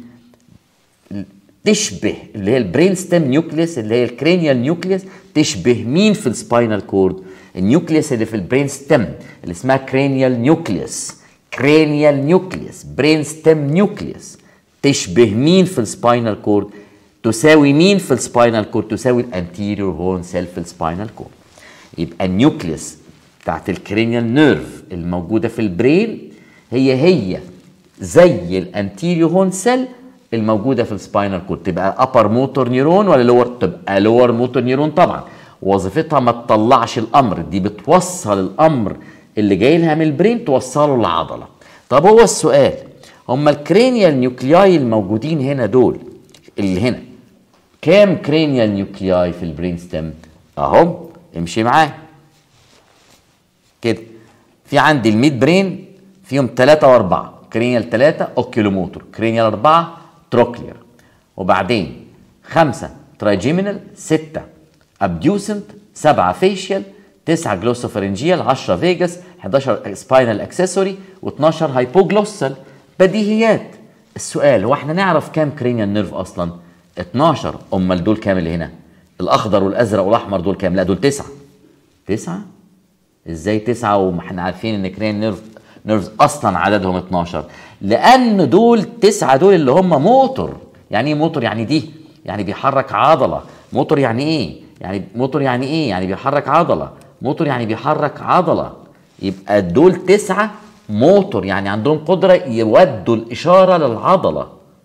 تشبه اللي هي البرين ستيم نيوكليوس اللي هي الكرينيال نيوكليوس تشبه مين في السباينال كورد النيوكليوس اللي في البرين ستيم اللي اسمها كرينيال نيوكليوس كرينيال نيوكليوس برين ستيم نيوكليوس تشبه مين في السباينال كورد تساوي مين في السباينال كورد تساوي الانتيريور هورن سيل في السباينال كورد يبقى النيوكليوس بتاعت الكرينيال نيرف الموجوده في البرين هي هي زي الانتيريور هورن سيل الموجوده في السباينال كورد تبقى ابر موتور نيرون ولا لور تبقى لور موتور نيرون طبعا وظيفتها ما تطلعش الامر دي بتوصل الامر اللي جاي لها من البرين توصله للعضله طب هو السؤال هما الكرينيال نيوكلياي الموجودين هنا دول اللي هنا كام كرينيال نيوكلياي في البرين ستيم اهم امشي معاه كده في عندي الميد برين فيهم ثلاثة وأربعة كرينيال ثلاثة أوكيلوموتور كرينيال أربعة تروكلير وبعدين خمسة ترايجيمينال ستة أبديوسنت سبعة فيشيال تسعة جلوسوفرنجيال 10 فيجاس 11 سباينال اكسسوري و12 هايبوجلوسال بديهيات السؤال هو احنا نعرف كام كرينيال نيرف اصلا 12 امال دول كام اللي هنا الاخضر والازرق والاحمر دول كام لا دول تسعة تسعة ازاي تسعة وما احنا عارفين ان كرينيال نيرف نيرفز اصلا عددهم 12 لان دول تسعة دول اللي هم موتور يعني ايه موتور يعني دي يعني بيحرك عضله موتور يعني ايه يعني موتور يعني ايه يعني بيحرك عضله موتور يعني بيحرك عضله يبقى دول تسعة موتور يعني عندهم قدرة يودوا الإشارة للعضلة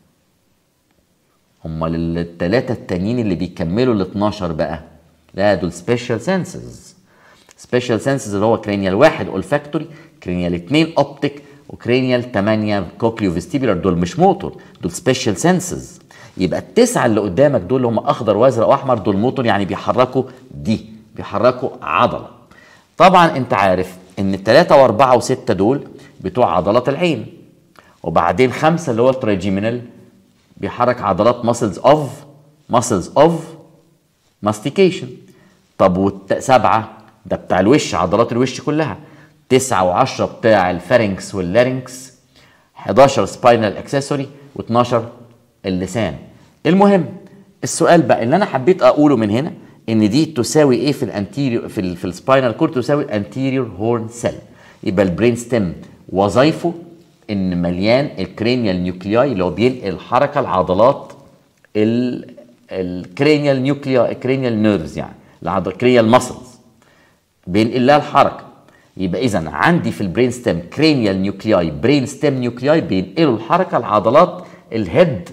هم الثلاثة التانيين اللي بيكملوا ال 12 بقى لا دول سبيشال سنسز سبيشال سنسز اللي هو كرينيال واحد اولفاكتوري كرينيال اثنين اوبتيك وكرينيال 8 كوكليو فيستيبولار دول مش موتور دول سبيشال سنسز يبقى التسعه اللي قدامك دول اللي هم اخضر وازرق واحمر دول موتور يعني بيحركوا دي بيحركوا عضله طبعا انت عارف ان الثلاثه واربعه وسته دول بتوع عضلات العين وبعدين خمسه اللي هو التراجيمينال بيحرك عضلات ماسلز اوف ماسلز اوف ماستيكيشن طب والسبعه ده بتاع الوش عضلات الوش كلها تسعة وعشرة بتاع الفارنكس واللارنكس 11 سباينال اكسسوري و12 اللسان المهم السؤال بقى اللي انا حبيت اقوله من هنا ان دي تساوي ايه في الانتيريور في, ال في السباينال كورد تساوي الانتيريور هورن سيل يبقى البرين ستيم وظايفه ان مليان الكرينيال نيوكلياي اللي هو بينقل حركه العضلات الكرينيال نيوكليا الكرينيال نيرفز يعني الكرينيال ماسلز بينقل لها الحركه يبقى اذا عندي في البرين ستيم كرينيال نيوكلياي برين ستيم نيوكلياي بينقلوا الحركه لعضلات الهيد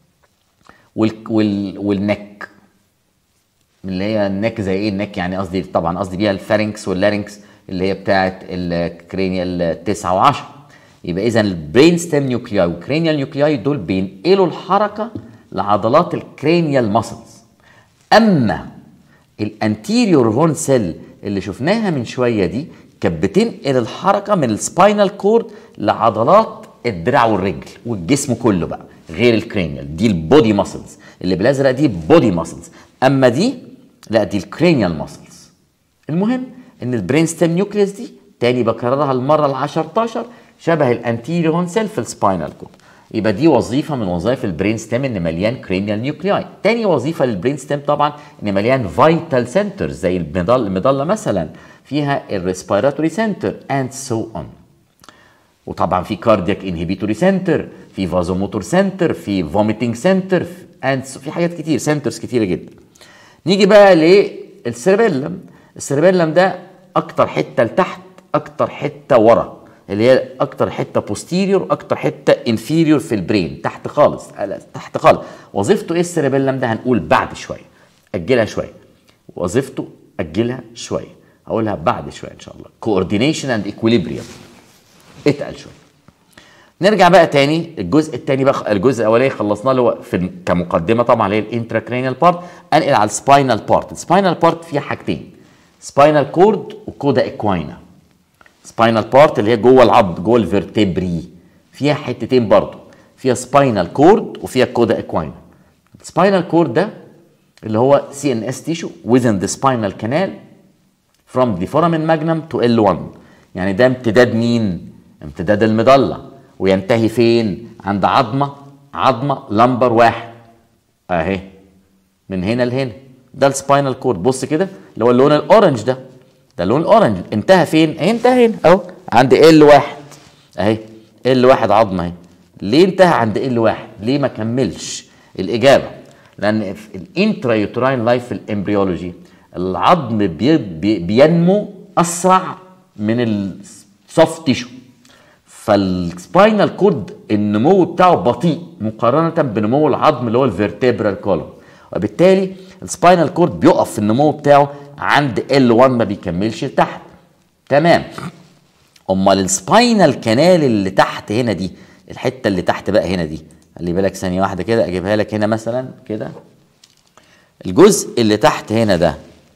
وال وال والنك اللي هي النك زي ايه النك يعني قصدي طبعا قصدي بيها الفارنكس واللارنكس اللي هي بتاعه الكرينيال 9 و10 يبقى اذا البرين ستيم نيوكلياي والكرينيال نيوكلياي دول بينقلوا الحركه لعضلات الكرينيال ماسلز اما الانتيريور هورن سيل اللي شفناها من شويه دي كانت بتنقل الحركه من السباينال كورد لعضلات الدراع والرجل والجسم كله بقى غير الكرينيال دي البودي ماسلز اللي بالازرق دي بودي ماسلز اما دي لا دي الكرينيال ماسلز المهم ان البرين ستيم نيوكليس دي تاني بكررها المره ال 10 شبه الانتيريور هورن سيل في السباينال كورد يبقى دي وظيفه من وظائف البرين ستيم ان مليان كرينيال نيوكلياي تاني وظيفه للبرين ستيم طبعا ان مليان فيتال سنترز زي المضله المضله مثلا فيها الريسبيراتوري سنتر اند سو اون وطبعا في كاردياك انهبيتوري سنتر في فازوموتور سنتر في فوميتنج سنتر اند في حاجات كتير سنترز كتيره جدا نيجي بقى للسيربيلم السيربيلم ده اكتر حته لتحت اكتر حته ورا اللي هي اكتر حته بوستيريور اكتر حته انفيريور في البرين تحت خالص تحت خالص وظيفته ايه السيربيلم ده هنقول بعد شويه اجلها شويه وظيفته اجلها شويه هقولها بعد شويه ان شاء الله كوردينيشن اند اكويليبريم اتقل شويه نرجع بقى تاني الجزء التاني بقى الجزء الاولاني خلصناه اللي هو في كمقدمه طبعا اللي هي الانتراكرينيال بارت انقل على السباينال بارت السباينال بارت فيها حاجتين سباينال كورد وكودا اكواينا سباينال بارت اللي هي جوه العظم جوه الفرتبري فيها حتتين برضه فيها سباينال كورد وفيها كودا اكواينا السباينال كورد ده اللي هو سي ان اس تيشو within the spinal canal from the foramen magnum to L1 يعني ده امتداد مين؟ امتداد المظله وينتهي فين؟ عند عظمه عظمه لمبر واحد اهي من هنا لهنا ده السباينال كورد بص كده اللي هو اللون الاورنج ده ده اللون الاورنج انتهى فين؟ انتهى هنا اهو عند ال واحد اهي ال واحد عظمه اهي ليه انتهى عند ال واحد؟ ليه ما كملش؟ الاجابه لان في الانترا يوتراين لايف في الامبريولوجي العظم بي بي بينمو اسرع من السوفت تيشو فالسباينال كورد النمو بتاعه بطيء مقارنه بنمو العظم اللي هو الفيرتبرال كولوم وبالتالي السباينال كورد بيقف في النمو بتاعه عند L1 ما بيكملش لتحت تمام امال السباينال كانال اللي تحت هنا دي الحته اللي تحت بقى هنا دي خلي بالك ثانيه واحده كده اجيبها لك هنا مثلا كده الجزء اللي تحت هنا ده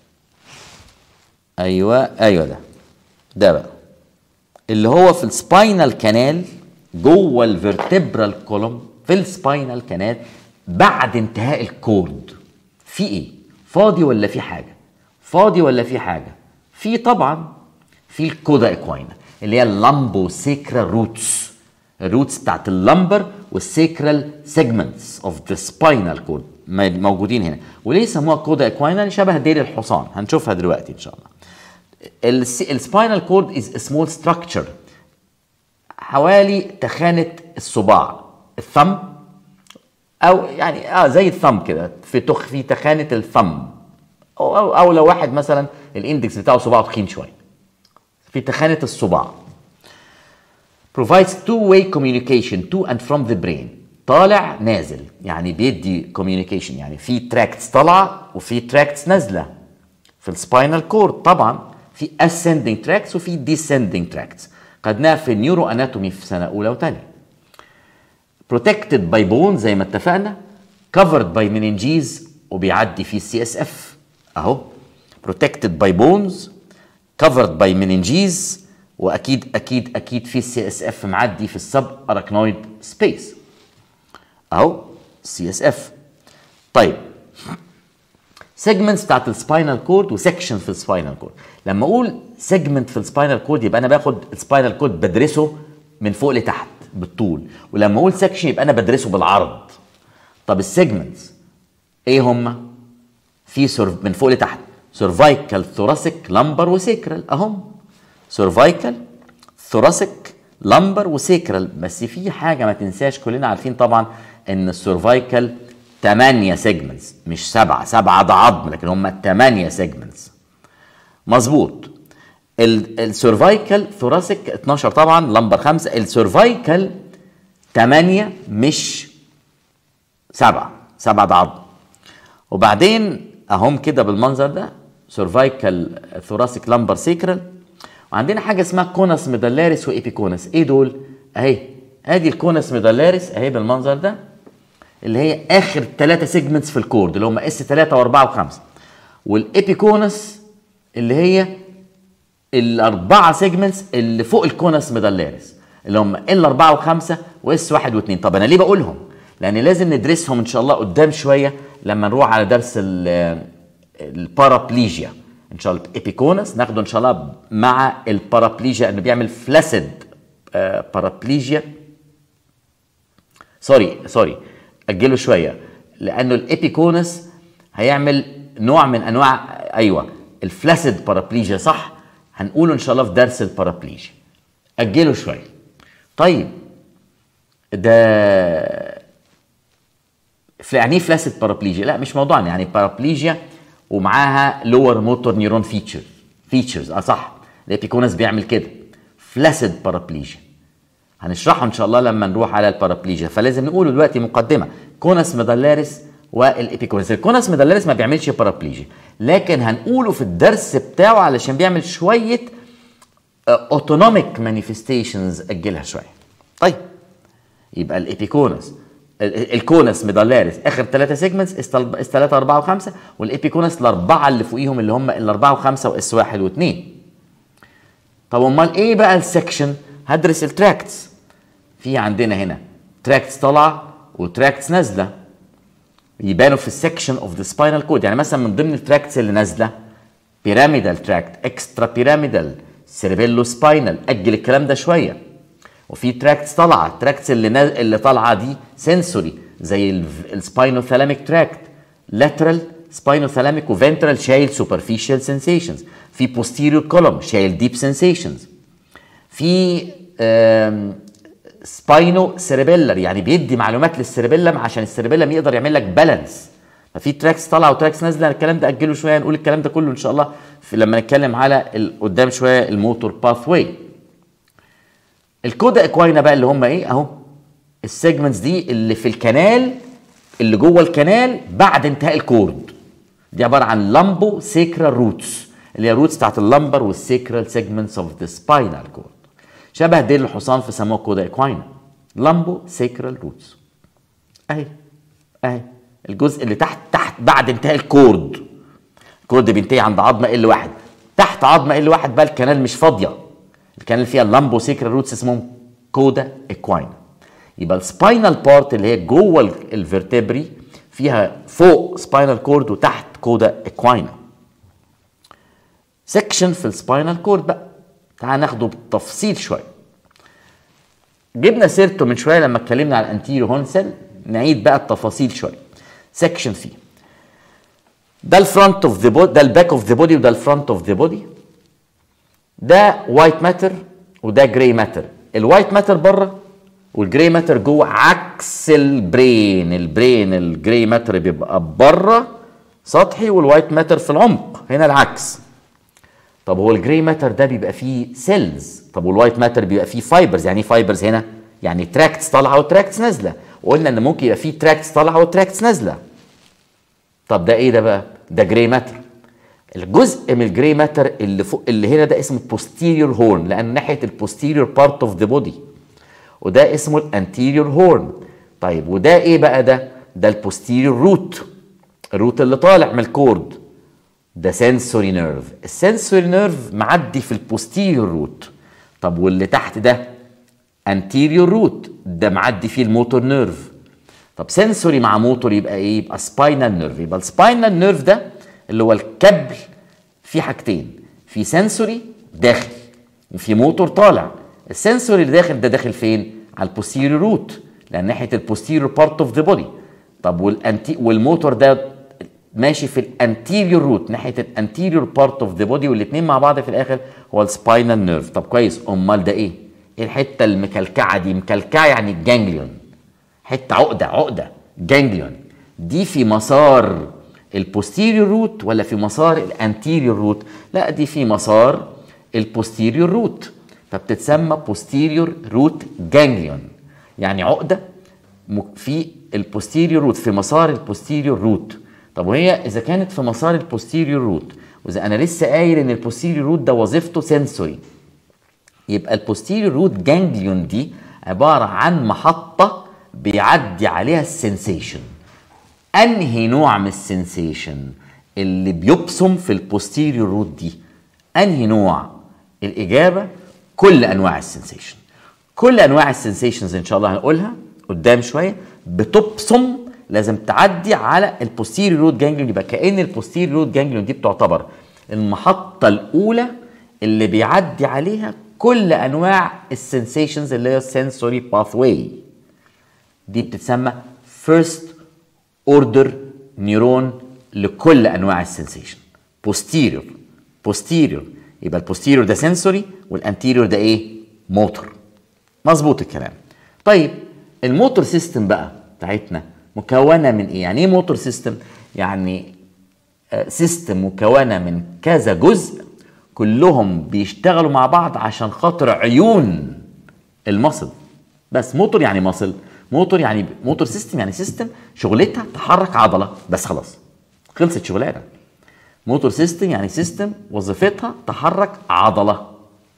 ايوه ايوه ده ده بقى اللي هو في السباينال كانال جوه الفرتبرال كولوم في السباينال كانال بعد انتهاء الكورد في ايه فاضي ولا في حاجه فاضي ولا في حاجه في طبعا في الكودا اكواينا اللي هي اللامبو سيكرال روتس الروتس بتاعت اللمبر والسيكرال سيجمنتس اوف ذا سباينال كورد موجودين هنا وليه سموها كودا اكواينا شبه دير الحصان هنشوفها دلوقتي ان شاء الله السباينال كورد از سمول ستراكشر حوالي تخانه الصباع الثumb او يعني اه زي الثumb كده في تخ في تخانه الثumb أو, او او لو واحد مثلا الاندكس بتاعه صباعه تخين شويه في تخانه الصباع provides two-way communication to and from the brain طالع نازل يعني بيدي communication يعني في تراكتس طالعه وفي تراكتس نازله في السباينال كورد طبعا في ascending tracts وفي descending tracts خدناها في النيورو اناتومي في سنه اولى وثانيه protected by bone زي ما اتفقنا covered by meninges وبيعدي فيه السي اس اف اهو protected by bones covered by meninges واكيد اكيد اكيد في السي اس اف معدي في السب اراكنويد سبيس اهو سي اس اف طيب سيجمنتس بتاعت السباينال كورد وسكشن في السباينال كورد لما اقول سيجمنت في السباينال كورد يبقى انا باخد السباينال كورد بدرسه من فوق لتحت بالطول ولما اقول سكشن يبقى انا بدرسه بالعرض طب السيجمنتس ايه هم في سورف من فوق لتحت سيرفايكال ثوراسيك لمبر وسيكرال اهم سيرفايكال ثوراسيك لمبر وسيكرال بس في حاجه ما تنساش كلنا عارفين طبعا ان السيرفايكال 8 سيجمنتس مش سبعه سبعه ده عظم لكن هم 8 سيجمنتس مظبوط السيرفايكال ثوراسيك 12 طبعا لمبر 5 السيرفايكال 8 مش سبعه سبعه ده عظم وبعدين اهم كده بالمنظر ده سيرفايكال ثوراسيك لمبر سيكرال وعندنا حاجه اسمها كونس ميدالاريس وايبيكونس ايه دول اهي ادي الكونس ميدالاريس اهي بالمنظر ده اللي هي اخر ثلاثه سيجمنتس في الكورد اللي هم اس 3 و4 و5 والابيكونس اللي هي الاربعه سيجمنتس اللي فوق الكونس ميدالاريس اللي هم ال 4 و5 واس 1 و2 طب انا ليه بقولهم؟ لان لازم ندرسهم ان شاء الله قدام شويه لما نروح على درس البارابليجيا ان شاء الله ابيكونس ناخده ان شاء الله مع البارابليجيا انه بيعمل فلاسد بارابليجيا سوري سوري اجله شويه لانه الابيكونس هيعمل نوع من انواع ايوه الفلاسد بارابليجيا صح هنقوله ان شاء الله في درس البارابليجيا اجله شويه طيب ده يعني ايه فلاسد بارابليجيا لا مش موضوعنا يعني بارابليجيا ومعاها لور موتور نيورون فيتشر فيتشرز اه صح الابيكونس بيعمل كده فلاسد بارابليجيا هنشرحه ان شاء الله لما نروح على البارابليجيا فلازم نقوله دلوقتي مقدمه كونس ميدالاريس والابيكونس الكونس ميدالاريس ما بيعملش بارابليجيا لكن هنقوله في الدرس بتاعه علشان بيعمل شويه اوتونوميك مانيفستيشنز اجلها شويه طيب يبقى الابيكونس الكونس ميدالاريس اخر ثلاثه سيجمنتس اس 3 4 و5 والابيكونس الاربعه اللي فوقيهم اللي هم الاربعه و5 واس 1 و2 طب امال ايه بقى السكشن هدرس التراكتس في عندنا هنا تراكتس طالعه وتراكتس نازله يبانوا في السكشن اوف ذا سباينال كود يعني مثلا من ضمن التراكتس اللي نازله بيراميدال تراكت اكسترا بيراميدال سيربيلو سباينال اجل الكلام ده شويه وفي تراكتس طالعه التراكتس اللي ناز... اللي طالعه دي سنسوري زي السباينوثالاميك تراكت لاترال سباينوثالاميك وفنترال شايل سوبرفيشال سنسيشنز في posterior كولوم شايل ديب سنسيشنز في سباينو سيربيلر يعني بيدي معلومات للسيربيلم عشان السيربيلم يقدر يعمل لك بالانس ففي تراكس طالعه وتراكس نازله الكلام ده اجله شويه نقول الكلام ده كله ان شاء الله في لما نتكلم على ال- قدام شويه الموتور باث واي الكودا اكواينا بقى اللي هم ايه اهو السيجمنتس دي اللي في الكنال اللي جوه الكنال بعد انتهاء الكورد دي عباره عن لامبو سيكرال روتس اللي هي الروتس بتاعت اللمبر والسيكرال سيجمنتس اوف ذا سباينال كورد شبه ديل الحصان في سموه كودا اكواينا لامبو سيكرال روتس اهي اهي الجزء اللي تحت تحت بعد انتهاء الكورد الكورد بينتهي عند عظمه ال واحد تحت عظمه ال واحد بقى الكنال مش فاضيه الكنال اللي فيها اللامبو سيكرال روتس اسمهم كودا اكواينا يبقى السباينال بارت اللي هي جوه ال- الفرتبري فيها فوق سباينال كورد وتحت كودا اكواينا سكشن في السباينال كورد بقى تعال ناخده بالتفصيل شويه جبنا سيرته من شويه لما اتكلمنا على الانتيريو هونسل نعيد بقى التفاصيل شويه سكشن فيه ده الفرونت اوف ذا بودي ده الباك اوف ذا بودي وده الفرونت اوف ذا بودي ده وايت ماتر وده جراي ماتر الوايت ماتر بره والجراي ماتر جوه عكس البرين البرين الجراي ماتر بيبقى بره سطحي والوايت ماتر في العمق هنا العكس طب هو الجراي ماتر ده بيبقى فيه سيلز طب والوايت ماتر بيبقى فيه فايبرز يعني ايه فايبرز هنا يعني تراكتس طالعه وتراكتس نازله وقلنا ان ممكن يبقى فيه تراكتس طالعه وتراكتس نازله طب ده ايه ده بقى ده جراي ماتر الجزء من الجراي ماتر اللي فوق اللي هنا ده اسمه posterior هورن لان ناحيه البوستيريور بارت اوف ذا بودي وده اسمه الانتيريور هورن طيب وده ايه بقى ده ده البوستيريور روت الروت اللي طالع من الكورد ده سنسوري نيرف السنسوري نيرف معدي في البوستيريور روت طب واللي تحت ده انتيريور روت ده معدي فيه الموتور نيرف طب سنسوري مع موتور يبقى ايه يبقى سباينال نيرف يبقى السباينال نيرف ده اللي هو الكبل في حاجتين في سنسوري داخل وفي موتور طالع السنسوري اللي داخل ده داخل فين على البوستيريور روت لان ناحيه البوستيريور بارت اوف ذا بودي طب والانتي والموتور ده ماشي في الانتيريور روت ناحيه الانتيريور بارت اوف ذا بودي والاثنين مع بعض في الاخر هو السباينال نيرف طب كويس امال ده ايه ايه الحته المكلكعه دي مكلكعه يعني الجانجليون حته عقده عقده جانجليون دي في مسار البوستيريور روت ولا في مسار الانتيريور روت لا دي في مسار البوستيريور روت فبتتسمى بوستيريور روت جانجليون يعني عقده م- في البوستيريور روت في مسار البوستيريور روت طب وهي اذا كانت في مسار البوستيريور روت واذا انا لسه قايل ان البوستيريور روت ده وظيفته سنسوري يبقى البوستيريور روت جانجليون دي عباره عن محطه بيعدي عليها السنسيشن انهي نوع من السنسيشن اللي بيبصم في البوستيريور روت دي انهي نوع الاجابه كل انواع السنسيشن كل انواع السنسيشنز ان شاء الله هنقولها قدام شويه بتبصم لازم تعدي على البوستيريور روت جانجليون يبقى كان البوستيريور روت جانجليون دي بتعتبر المحطه الاولى اللي بيعدي عليها كل انواع السنسيشنز اللي هي السنسوري باث واي دي بتتسمى فيرست اوردر نيورون لكل انواع السنسيشن posterior posterior يبقى البوستيريور ده سنسوري والانتيريور ده ايه موتور مظبوط الكلام طيب الموتور سيستم بقى بتاعتنا مكونه من ايه يعني ايه موتور سيستم يعني سيستم مكونه من كذا جزء كلهم بيشتغلوا مع بعض عشان خاطر عيون المصل بس موتور يعني مصل موتور يعني موتور سيستم يعني سيستم شغلتها تحرك عضله بس خلاص خلصت شغلانه موتور سيستم يعني سيستم وظيفتها تحرك عضله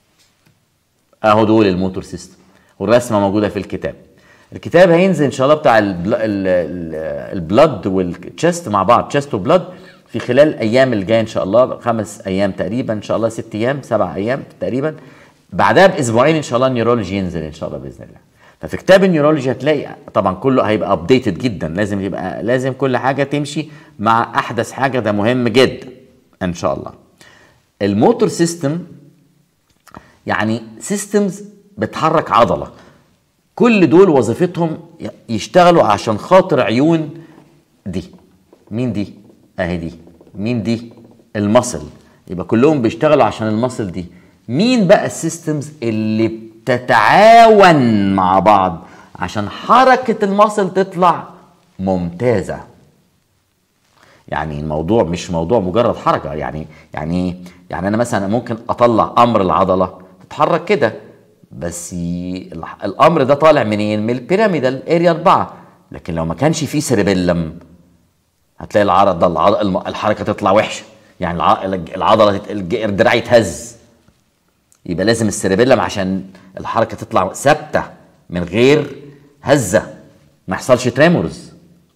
اهو دول الموتور سيستم والرسمه موجوده في الكتاب الكتاب هينزل ان شاء الله بتاع البل- ال- ال- البلد والتشست مع بعض تشست وبلد في خلال الايام الجايه ان شاء الله خمس ايام تقريبا ان شاء الله ست ايام سبع ايام تقريبا بعدها باسبوعين ان شاء الله النيورولوجي ينزل ان شاء الله باذن الله ففي كتاب النيورولوجي هتلاقي طبعا كله هيبقى ابديتد جدا لازم يبقى لازم كل حاجه تمشي مع احدث حاجه ده مهم جدا ان شاء الله الموتور سيستم يعني سيستمز بتحرك عضله كل دول وظيفتهم يشتغلوا عشان خاطر عيون دي مين دي اهي دي مين دي المصل يبقى كلهم بيشتغلوا عشان المصل دي مين بقى السيستمز اللي بتتعاون مع بعض عشان حركة المصل تطلع ممتازة يعني الموضوع مش موضوع مجرد حركة يعني يعني يعني أنا مثلا ممكن أطلع أمر العضلة تتحرك كده بس الأمر ده طالع منين؟ من البيراميدال اريا 4 لكن لو ما كانش فيه سيربيلم هتلاقي العرض ده الحركة تطلع وحشة يعني العضلة الدراع يتهز يبقى لازم السيربيلم عشان الحركه تطلع ثابته من غير هزه ما يحصلش تريمورز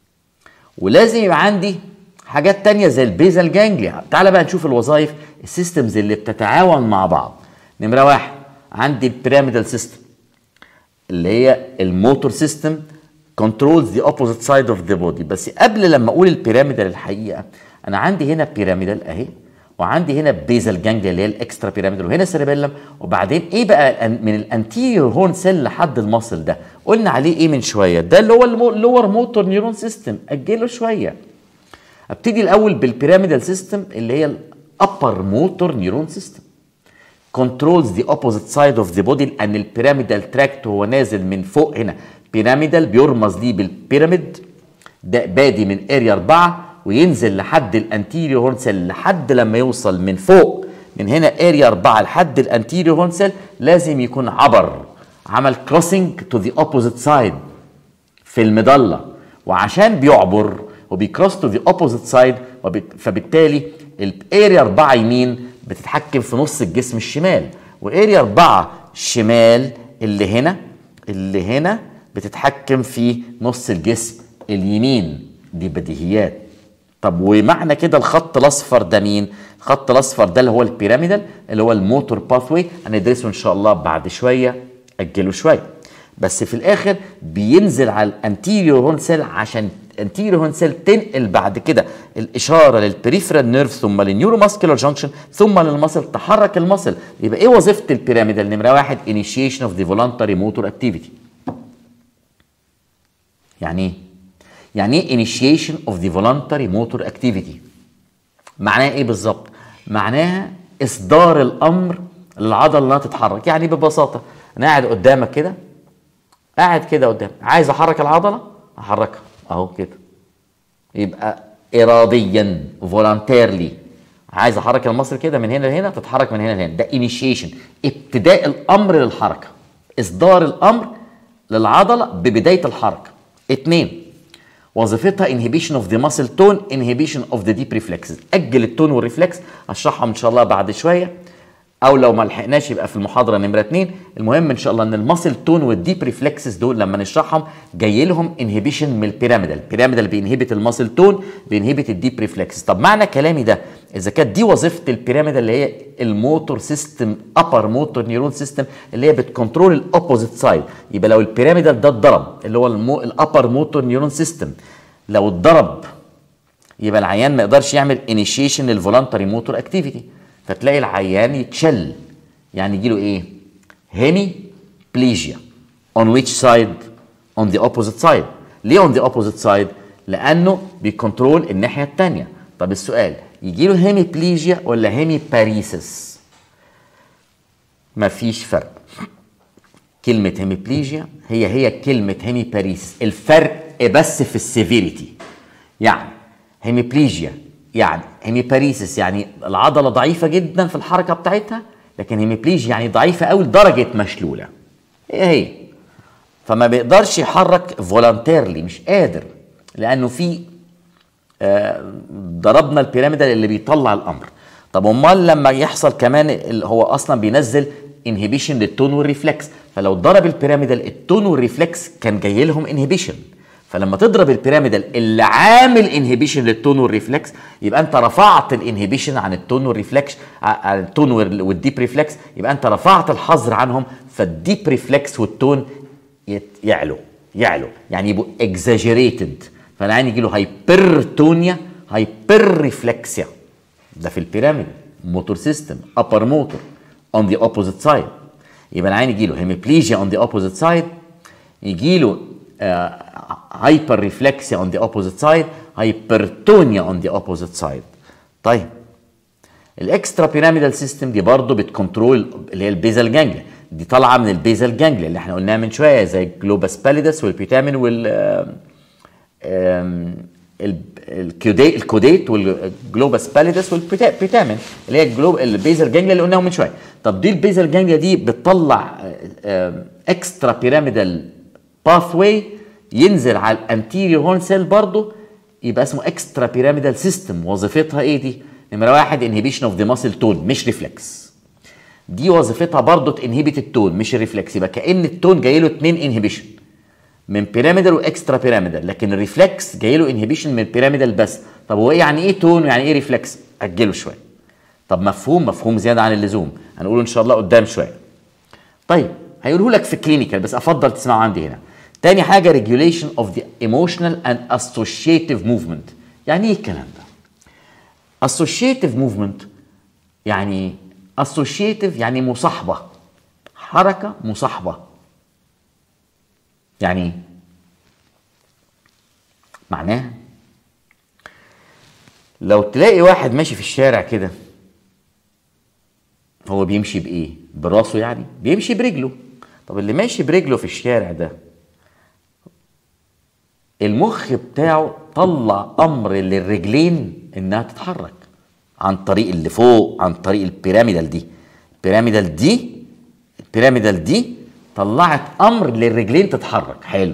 ولازم يبقى عندي حاجات تانية زي البيزل جانجليا تعال بقى نشوف الوظائف السيستمز اللي بتتعاون مع بعض نمرة واحد عندي البيراميدال سيستم اللي هي الموتور سيستم كنترولز ذا اوبوزيت سايد اوف ذا بودي بس قبل لما اقول البيراميدال الحقيقه انا عندي هنا بيراميدال اهي وعندي هنا بيزل جانجليا اللي هي الاكسترا بيراميدال وهنا سيربيلم وبعدين ايه بقى من الانتيريور هورن سيل لحد المصل ده قلنا عليه ايه من شويه ده اللي هو اللور موتور نيورون سيستم اجله شويه ابتدي الاول بالبيراميدال سيستم اللي هي الابر موتور نيورون سيستم كنترولز ذا اوبوزيت سايد اوف ذا بودي لان البيراميدال تراكت هو نازل من فوق هنا بيراميدال بيرمز ليه بالبيراميد ده بادي من اريا 4 وينزل لحد الانتيريور هورن سيل لحد لما يوصل من فوق من هنا اريا 4 لحد الانتيريور هورن سيل لازم يكون عبر عمل كروسنج تو ذا اوبوزيت سايد في المضله وعشان بيعبر وبيكروس تو ذا اوبوزيت سايد فبالتالي الاريا 4 يمين بتتحكم في نص الجسم الشمال واريا 4 شمال اللي هنا اللي هنا بتتحكم في نص الجسم اليمين دي بديهيات طب ومعنى كده الخط الاصفر ده مين؟ الخط الاصفر ده اللي هو البيراميدال اللي هو الموتور باثوي هندرسه ان شاء الله بعد شويه اجله شويه بس في الاخر بينزل على الانتيريور هون سيل عشان الانتيريور هون سيل تنقل بعد كده الاشاره للبريفرال نيرف ثم للنيورو ماسكولار جانكشن ثم للمصل تحرك المصل يبقى ايه وظيفه البيراميدال نمره واحد انيشيشن اوف ذا فولنتري موتور اكتيفيتي يعني ايه يعني ايه initiation of the voluntary motor activity معناها ايه بالظبط معناها اصدار الامر للعضله انها تتحرك يعني ببساطه انا قاعد قدامك كده قاعد كده قدام عايز احرك العضله احركها اهو كده يبقى اراديا فولنتيرلي عايز احرك المصل كده من هنا لهنا تتحرك من هنا لهنا ده انيشيشن ابتداء الامر للحركه اصدار الامر للعضله ببدايه الحركه اتنين وظيفتها انهبيشن اوف ذا ماسل تون انهبيشن اوف ذا ديب ريفلكسز اجل التون والريفلكس هشرحهم ان شاء الله بعد شويه او لو ما لحقناش يبقى في المحاضره نمره اتنين المهم ان شاء الله ان الماسل تون والديب ريفلكسز دول لما نشرحهم جاي لهم انهبيشن من البيراميدال البيراميدال بينهبت الماسل تون بينهبت الديب ريفلكسز طب معنى كلامي ده اذا كانت دي وظيفه البيراميدال اللي هي الموتور سيستم ابر موتور نيورون سيستم اللي هي بتكنترول الاوبوزيت سايد يبقى لو البيراميدال ده اتضرب اللي هو المو... الابر موتور نيورون سيستم لو اتضرب يبقى العيان ما يقدرش يعمل انيشيشن للفولنتري موتور اكتيفيتي فتلاقي العيان يتشل يعني يجي له ايه هيمي بليجيا on which side on the opposite side ليه on the opposite side لانه بيكنترول الناحيه الثانيه طب السؤال يجي له هيمي بليجيا ولا هيمي باريسس مفيش فرق كلمة هيميبليجيا هي هي كلمة هيميباريسس الفرق بس في السيفيريتي يعني هيميبليجيا يعني هيميباريسس يعني العضلة ضعيفة جدا في الحركة بتاعتها لكن هيميبليجيا يعني ضعيفة قوي لدرجة مشلولة هي هي فما بيقدرش يحرك فولنتيرلي مش قادر لأنه في آه ضربنا البيراميدال اللي بيطلع الأمر طب امال لما يحصل كمان هو اصلا بينزل انهبيشن للتون والريفلكس فلو ضرب البيراميدال التون والريفلكس كان جاي لهم انهبيشن فلما تضرب البيراميدال اللي عامل انهبيشن للتون والريفلكس يبقى انت رفعت الانهبيشن عن التون والريفلكس عن التون والديب ريفلكس يبقى انت رفعت الحظر عنهم فالديب ريفلكس والتون يت- يعلو يعلو يعني يبقوا exaggerated فالعين يجي له هايبرتونيا هايبر ريفلكسيا ده في البيراميد موتور سيستم ابر موتور اون ذا اوبوزيت سايد يبقى العين يجي له هيميبليجيا اون ذا اوبوزيت سايد يجي له هايبر ريفلكسيا اون ذا اوبوزيت سايد هايبرتونيا اون ذا اوبوزيت سايد طيب الاكسترا بيراميدال سيستم دي برضه بتكنترول اللي هي البيزال جانجليا دي طالعه من البيزال جانجليا اللي احنا قلناها من شويه زي الجلوباس باليدس والبيتامين وال آم، آم، ال- الكوديت الكوديت والجلوباس باليدس والبيتامين اللي هي الجلوب البيزال جانجليا اللي قلناهم من شويه طب دي البيزال جانجليا دي بتطلع اكسترا بيراميدال باث واي ينزل على الانتيريور هورن سيل برضه يبقى اسمه اكسترا بيراميدال سيستم وظيفتها ايه دي؟ نمره واحد انهبيشن اوف ذا ماسل تون مش ريفلكس دي وظيفتها برضه تنهبت التون مش الريفلكس يبقى كان التون جاي له اتنين انهبيشن من بيراميدال واكسترا بيراميدال لكن الريفلكس جاي له انهبيشن من بيراميدال بس طب هو ايه يعني ايه تون ويعني ايه ريفلكس اجله شويه طب مفهوم مفهوم زياده عن اللزوم هنقوله ان شاء الله قدام شويه طيب هيقوله لك في كلينيكال بس افضل تسمعه عندي هنا تاني حاجه ريجوليشن اوف ذا ايموشنال اند اسوشيتيف موفمنت يعني ايه الكلام ده associative movement يعني associative يعني مصاحبة حركة مصاحبة يعني إيه؟ معناها لو تلاقي واحد ماشي في الشارع كده هو بيمشي بإيه؟ براسه يعني؟ بيمشي برجله طب اللي ماشي برجله في الشارع ده المخ بتاعه طلع امر للرجلين انها تتحرك عن طريق اللي فوق عن طريق البيراميدال دي البيراميدال دي البيراميدال دي طلعت امر للرجلين تتحرك حلو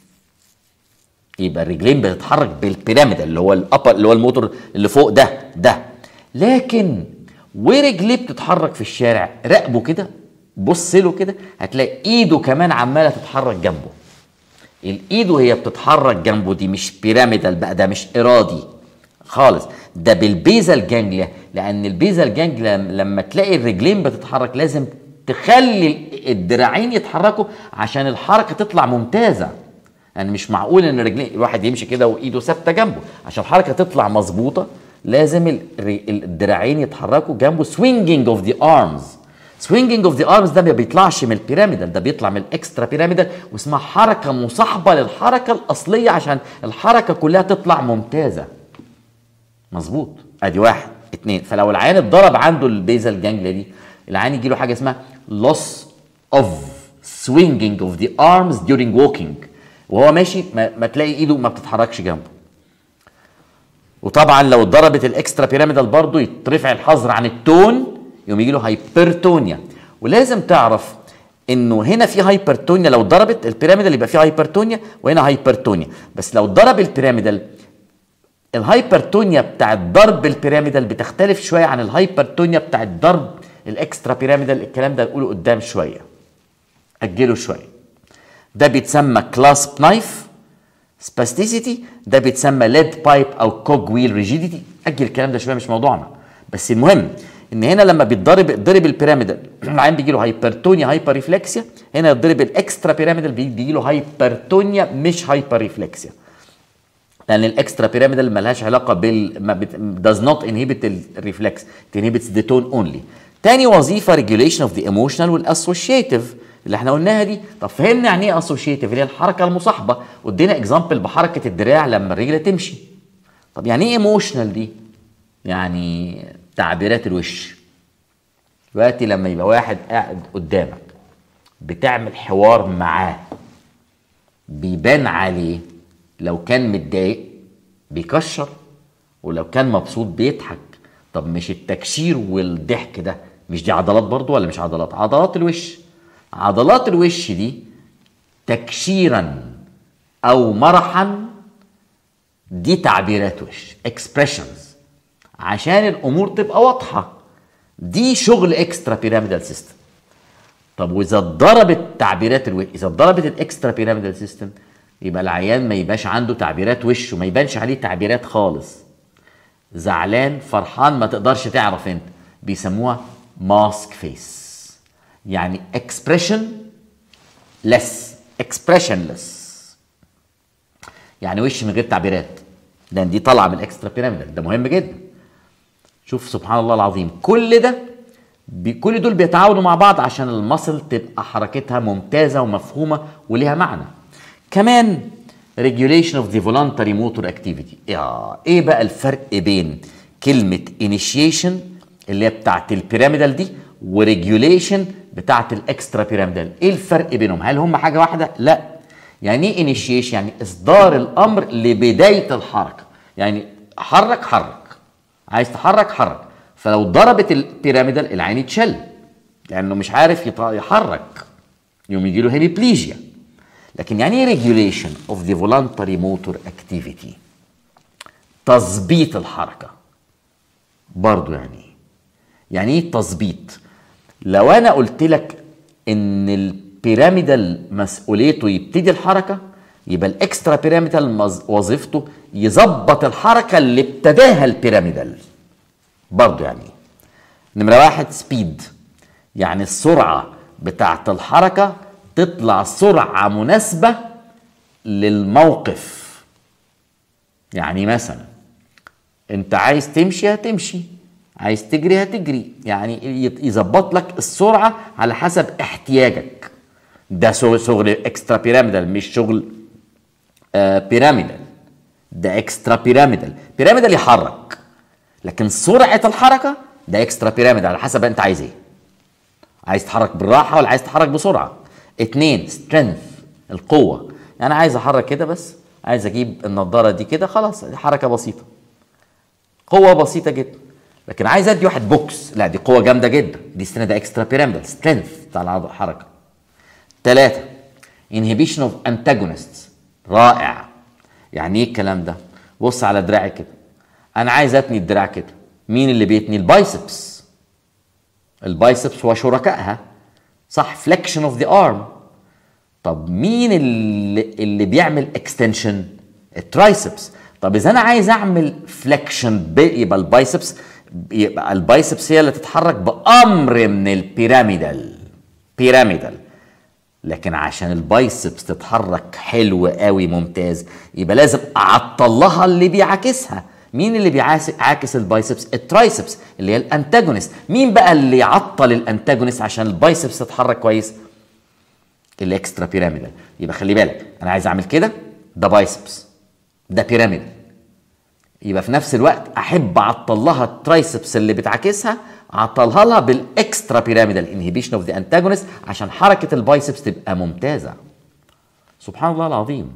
يبقى الرجلين بتتحرك بالبيراميدال اللي هو الابر اللي هو الموتور اللي فوق ده ده لكن ورجليه بتتحرك في الشارع راقبه كده بص له كده هتلاقي ايده كمان عماله تتحرك جنبه الايد وهي بتتحرك جنبه دي مش بيراميدال بقى ده مش ارادي خالص ده بالبيزال جانجليا لان البيزال جانجليا لما تلاقي الرجلين بتتحرك لازم تخلي الدراعين يتحركوا عشان الحركه تطلع ممتازه يعني مش معقول ان الرجلين الواحد يمشي كده وايده ثابته جنبه عشان الحركه تطلع مظبوطه لازم الر- الدراعين يتحركوا جنبه swinging اوف ذا ارمز swinging اوف ذا ارمز ده ما بيطلعش من البيراميدال ده بيطلع من الاكسترا بيراميدال واسمها حركه مصاحبه للحركه الاصليه عشان الحركه كلها تطلع ممتازه مظبوط ادي واحد اتنين فلو العيان اتضرب عنده البيزال جانجليا دي العيان يجي له حاجه اسمها loss of swinging of the arms during walking وهو ماشي ما, ما تلاقي ايده ما بتتحركش جنبه وطبعا لو اتضربت الاكسترا بيراميدال برضه يترفع الحظر عن التون يقوم يجي له هايبرتونيا ولازم تعرف انه هنا في هايبرتونيا لو ضربت البيراميدال يبقى في هايبرتونيا وهنا هايبرتونيا بس لو ضرب البيراميدال الهايبرتونيا بتاعت ضرب البيراميدال بتختلف شويه عن الهايبرتونيا بتاعت ضرب الاكسترا بيراميدال الكلام ده نقوله قدام شويه اجله شويه ده بيتسمى كلاسب نايف سباستيسيتي ده بيتسمى ليد بايب او كوج ويل ريجيديتي اجل الكلام ده شويه مش موضوعنا بس المهم ان هنا لما بيتضرب ضرب البيراميدال العين بيجي له هايبرتونيا هايبر ريفلكسيا هنا يتضرب الاكسترا بيراميدال بيجي له هايبرتونيا مش هايبر ريفلكسيا لان الاكسترا بيراميدال ملهاش علاقه بال ما بت... does not inhibit الريفلكس inhibits the tone only تاني وظيفه regulation of the emotional والاسوشيتيف اللي احنا قلناها دي طب فهمنا يعني ايه اسوشيتيف اللي هي الحركه المصاحبه وادينا اكزامبل بحركه الدراع لما الرجل تمشي طب يعني ايه ايموشنال دي يعني تعبيرات الوش دلوقتي لما يبقى واحد قاعد قدامك بتعمل حوار معاه بيبان عليه لو كان متضايق بيكشر ولو كان مبسوط بيضحك طب مش التكشير والضحك ده مش دي عضلات برضو ولا مش عضلات عضلات الوش عضلات الوش دي تكشيرا او مرحا دي تعبيرات وش expressions عشان الامور تبقى واضحه دي شغل اكسترا بيراميدال سيستم طب واذا اتضربت تعبيرات الوش اذا اتضربت الاكسترا بيراميدال سيستم يبقى العيان ما يبقاش عنده تعبيرات وش وما يبانش عليه تعبيرات خالص زعلان فرحان ما تقدرش تعرف انت بيسموها ماسك فيس يعني اكسبريشن لس اكسبريشنلس يعني وش من غير تعبيرات لان دي طالعه من الاكسترا بيراميدال ده مهم جدا شوف سبحان الله العظيم كل ده بي- كل دول بيتعاونوا مع بعض عشان المصل تبقى حركتها ممتازه ومفهومه وليها معنى كمان regulation of the voluntary motor activity يا ايه بقى الفرق بين كلمه initiation اللي هي بتاعت البيراميدال دي وريجوليشن بتاعت الاكسترا بيراميدال ايه الفرق بينهم هل هم حاجه واحده لا يعني ايه انيشيشن يعني اصدار الامر لبدايه الحركه يعني حرك حرك عايز تحرك حرك فلو ضربت البيراميدال العين يتشل لانه مش عارف يط- يحرك يوم يجي له هيميبليجيا لكن يعني ايه ريجوليشن اوف ذا فولنتري موتور اكتيفيتي تظبيط الحركه برضو يعني ايه يعني ايه تظبيط لو انا قلت لك ان البيراميدال مسؤوليته يبتدي الحركه يبقى الاكسترا بيراميدال مز- وظيفته يظبط الحركه اللي ابتداها البيراميدال برضو يعني ايه نمره واحد سبيد يعني السرعه بتاعت الحركه تطلع سرعه مناسبه للموقف يعني مثلا انت عايز تمشي هتمشي عايز تجري هتجري يعني يت- يظبط لك السرعه على حسب احتياجك ده شغل شغل اكسترا بيراميدال مش شغل آه بيراميدال ده اكسترا بيراميدال بيراميدال يحرك لكن سرعه الحركه ده اكسترا بيراميدال على حسب انت عايز ايه عايز تتحرك بالراحه ولا عايز تتحرك بسرعه اتنين سترينث القوه يعني عايز احرك كده بس عايز اجيب النضاره دي كده خلاص دي حركه بسيطه قوه بسيطه جدا لكن عايز ادي واحد بوكس لا دي قوه جامده جدا دي استنى ده اكسترا بيراميدال سترينث بتاع الحركه ثلاثة inhibition of antagonists رائع يعني ايه الكلام ده بص على دراعي كده انا عايز اتني الدراع كده مين اللي بيتني البايسبس البايسبس وشركائها صح فليكشن اوف ذا ارم طب مين اللي, اللي بيعمل اكستنشن الترايسبس طب اذا انا عايز اعمل فليكشن يبقى البايسبس يبقى البايسبس هي اللي تتحرك بامر من البيراميدال بيراميدال لكن عشان البايسبس تتحرك حلو قوي ممتاز يبقى لازم اعطل لها اللي بيعاكسها مين اللي بيعاكس البايسبس الترايسبس اللي هي الانتاجونست مين بقى اللي يعطل الانتاجونست عشان البايسبس تتحرك كويس الاكسترا بيراميدال يبقى خلي بالك انا عايز اعمل كده ده بايسبس ده بيراميدال يبقى في نفس الوقت احب اعطل لها الترايسبس اللي بتعاكسها اعطلها لها بالاكسترا بيراميدال انهبيشن اوف ذا انتاجونست عشان حركه البايسبس تبقى ممتازه سبحان الله العظيم